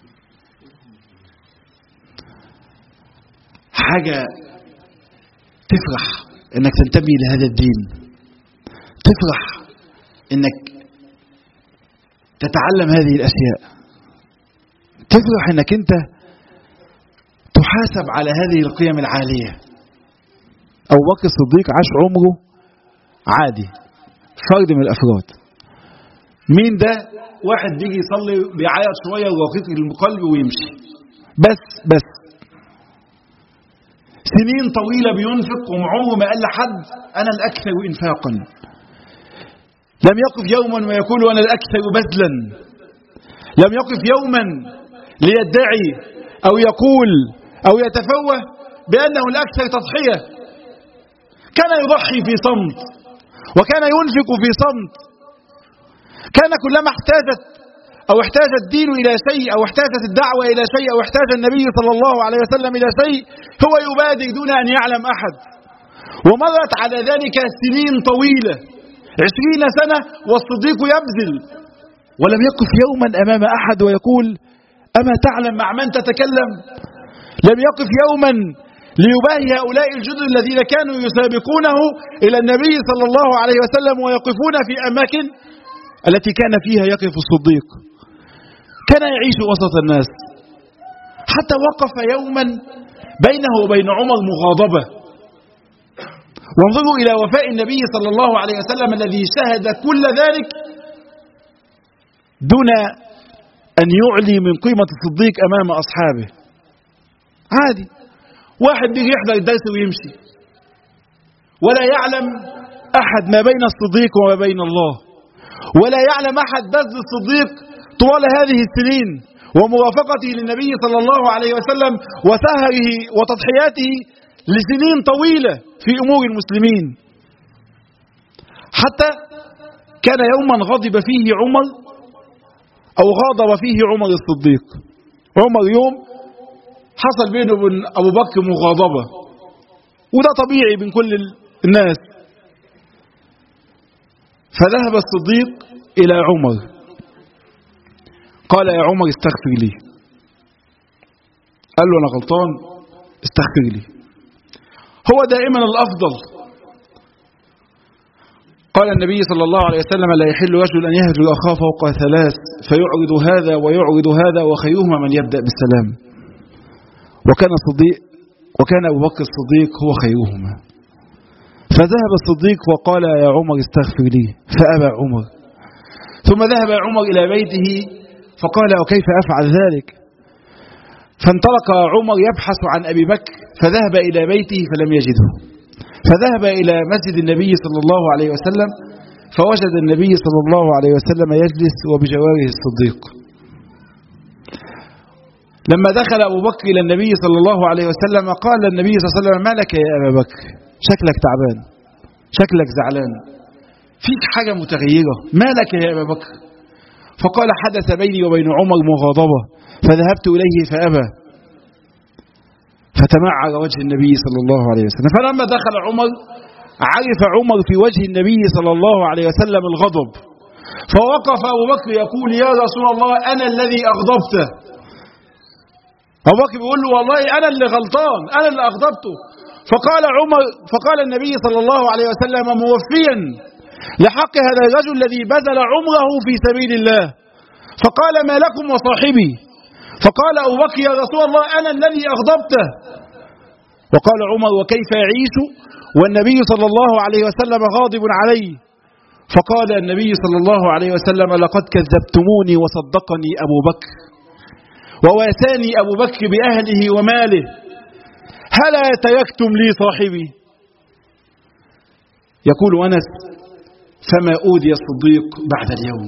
Speaker 1: حاجة تفرح انك تنتمي لهذا الدين تفرح انك تتعلم هذه الاشياء تفرح انك انت تحاسب على هذه القيم العالية أبو بكر الصديق عاش عمره عادي فرد من الأفراد مين ده واحد بيجي يصلي بيعيط شويه ورقيق القلب ويمشي بس بس سنين طويله بينفق وعمره ما قال لحد انا الاكثر انفاقا لم يقف يوما ويقول انا الاكثر بذلا لم يقف يوما ليدعي او يقول او يتفوه بانه الاكثر تضحيه كان يضحي في صمت وكان ينفق في صمت كان كلما احتاجت أو احتاج الدين إلى شيء أو احتاجت الدعوة إلى شيء أو احتاج النبي صلى الله عليه وسلم إلى شيء هو يبادر دون أن يعلم أحد ومرت على ذلك سنين طويلة عشرين سنة والصديق يبذل ولم يقف يوما أمام أحد ويقول أما تعلم مع من تتكلم لم يقف يوما ليباهي هؤلاء الجدد الذين كانوا يسابقونه إلى النبي صلى الله عليه وسلم ويقفون في أماكن التي كان فيها يقف الصديق كان يعيش وسط الناس حتى وقف يوما بينه وبين عمر مغاضبة وانظروا إلى وفاء النبي صلى الله عليه وسلم الذي شهد كل ذلك دون أن يعلي من قيمة الصديق أمام أصحابه عادي واحد بيجي يحضر الدرس ويمشي ولا يعلم أحد ما بين الصديق وما بين الله ولا يعلم أحد بذل الصديق طوال هذه السنين وموافقته للنبي صلى الله عليه وسلم وسهره وتضحياته لسنين طويلة في أمور المسلمين حتى كان يوما غضب فيه عمر أو غاضب فيه عمر الصديق عمر يوم حصل بينه وبين أبو بكر مغاضبة وده طبيعي بين كل الناس فذهب الصديق إلى عمر قال يا عمر استغفر لي قال له أنا غلطان استغفر لي هو دائما الأفضل قال النبي صلى الله عليه وسلم لا يحل رجل أن يهجر أخاه فوق ثلاث فيعرض هذا ويعرض هذا وخيرهما من يبدأ بالسلام وكان الصديق وكان أبو بكر الصديق هو خيرهما فذهب الصديق وقال يا عمر استغفر لي فأبى عمر ثم ذهب عمر إلى بيته فقال وكيف أفعل ذلك فانطلق عمر يبحث عن أبي بكر فذهب إلى بيته فلم يجده فذهب إلى مسجد النبي صلى الله عليه وسلم فوجد النبي صلى الله عليه وسلم يجلس وبجواره الصديق لما دخل أبو بكر إلى النبي صلى الله عليه وسلم قال النبي صلى الله عليه وسلم ما لك يا أبا بكر شكلك تعبان شكلك زعلان فيك حاجة متغيرة ما لك يا أبا بكر فقال حدث بيني وبين عمر مغاضبة فذهبت إليه فأبى فتمعر وجه النبي صلى الله عليه وسلم فلما دخل عمر عرف عمر في وجه النبي صلى الله عليه وسلم الغضب فوقف أبو بكر يقول يا رسول الله أنا الذي أغضبته أبو بكر بيقول له والله أنا اللي غلطان أنا اللي أغضبته فقال عمر فقال النبي صلى الله عليه وسلم موفيا لحق هذا الرجل الذي بذل عمره في سبيل الله فقال ما لكم وصاحبي فقال أبو بكر يا رسول الله أنا الذي أغضبته وقال عمر وكيف يعيش والنبي صلى الله عليه وسلم غاضب عليه فقال النبي صلى الله عليه وسلم لقد كذبتموني وصدقني أبو بكر وواساني أبو بكر بأهله وماله هلا تركتم لي صاحبي يقول أنس فما أوذي الصديق بعد اليوم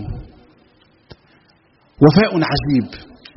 Speaker 1: وفاء عجيب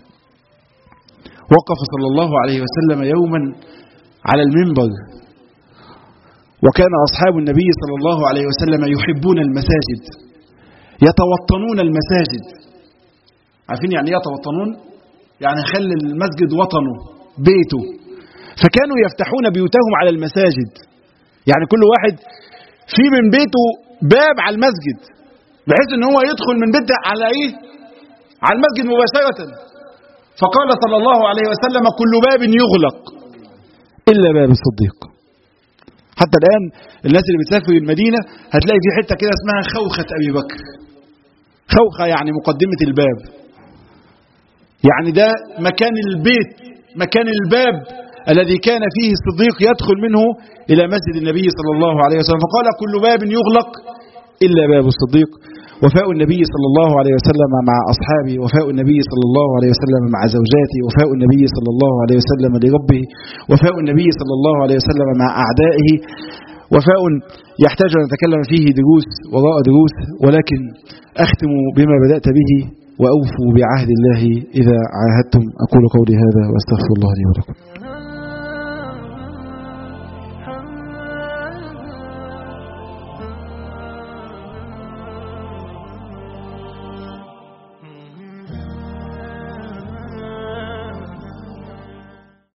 Speaker 1: وقف صلى الله عليه وسلم يوما على المنبر وكان أصحاب النبي صلى الله عليه وسلم يحبون المساجد يتوطنون المساجد عارفين يعني يتوطنون يعني خلي المسجد وطنه بيته فكانوا يفتحون بيوتهم على المساجد يعني كل واحد في من بيته باب على المسجد بحيث ان هو يدخل من بيته على ايه على المسجد مباشرة فقال صلى الله عليه وسلم كل باب يغلق إلا باب الصديق حتى الآن الناس اللي بتسافر المدينة هتلاقي في حتة كده اسمها خوخة أبي بكر خوخة يعني مقدمة الباب يعني ده مكان البيت مكان الباب الذي كان فيه الصديق يدخل منه إلى مسجد النبي صلى الله عليه وسلم فقال كل باب يغلق إلا باب الصديق وفاء النبي صلى الله عليه وسلم مع أصحابه وفاء النبي صلى الله عليه وسلم مع زوجاته وفاء النبي صلى الله عليه وسلم لربه وفاء النبي صلى الله عليه وسلم مع أعدائه وفاء يحتاج أن نتكلم فيه دروس وراء دروس ولكن أختم بما بدأت به وأوفوا بعهد الله إذا عاهدتم أقول قولي هذا وأستغفر الله لي ولكم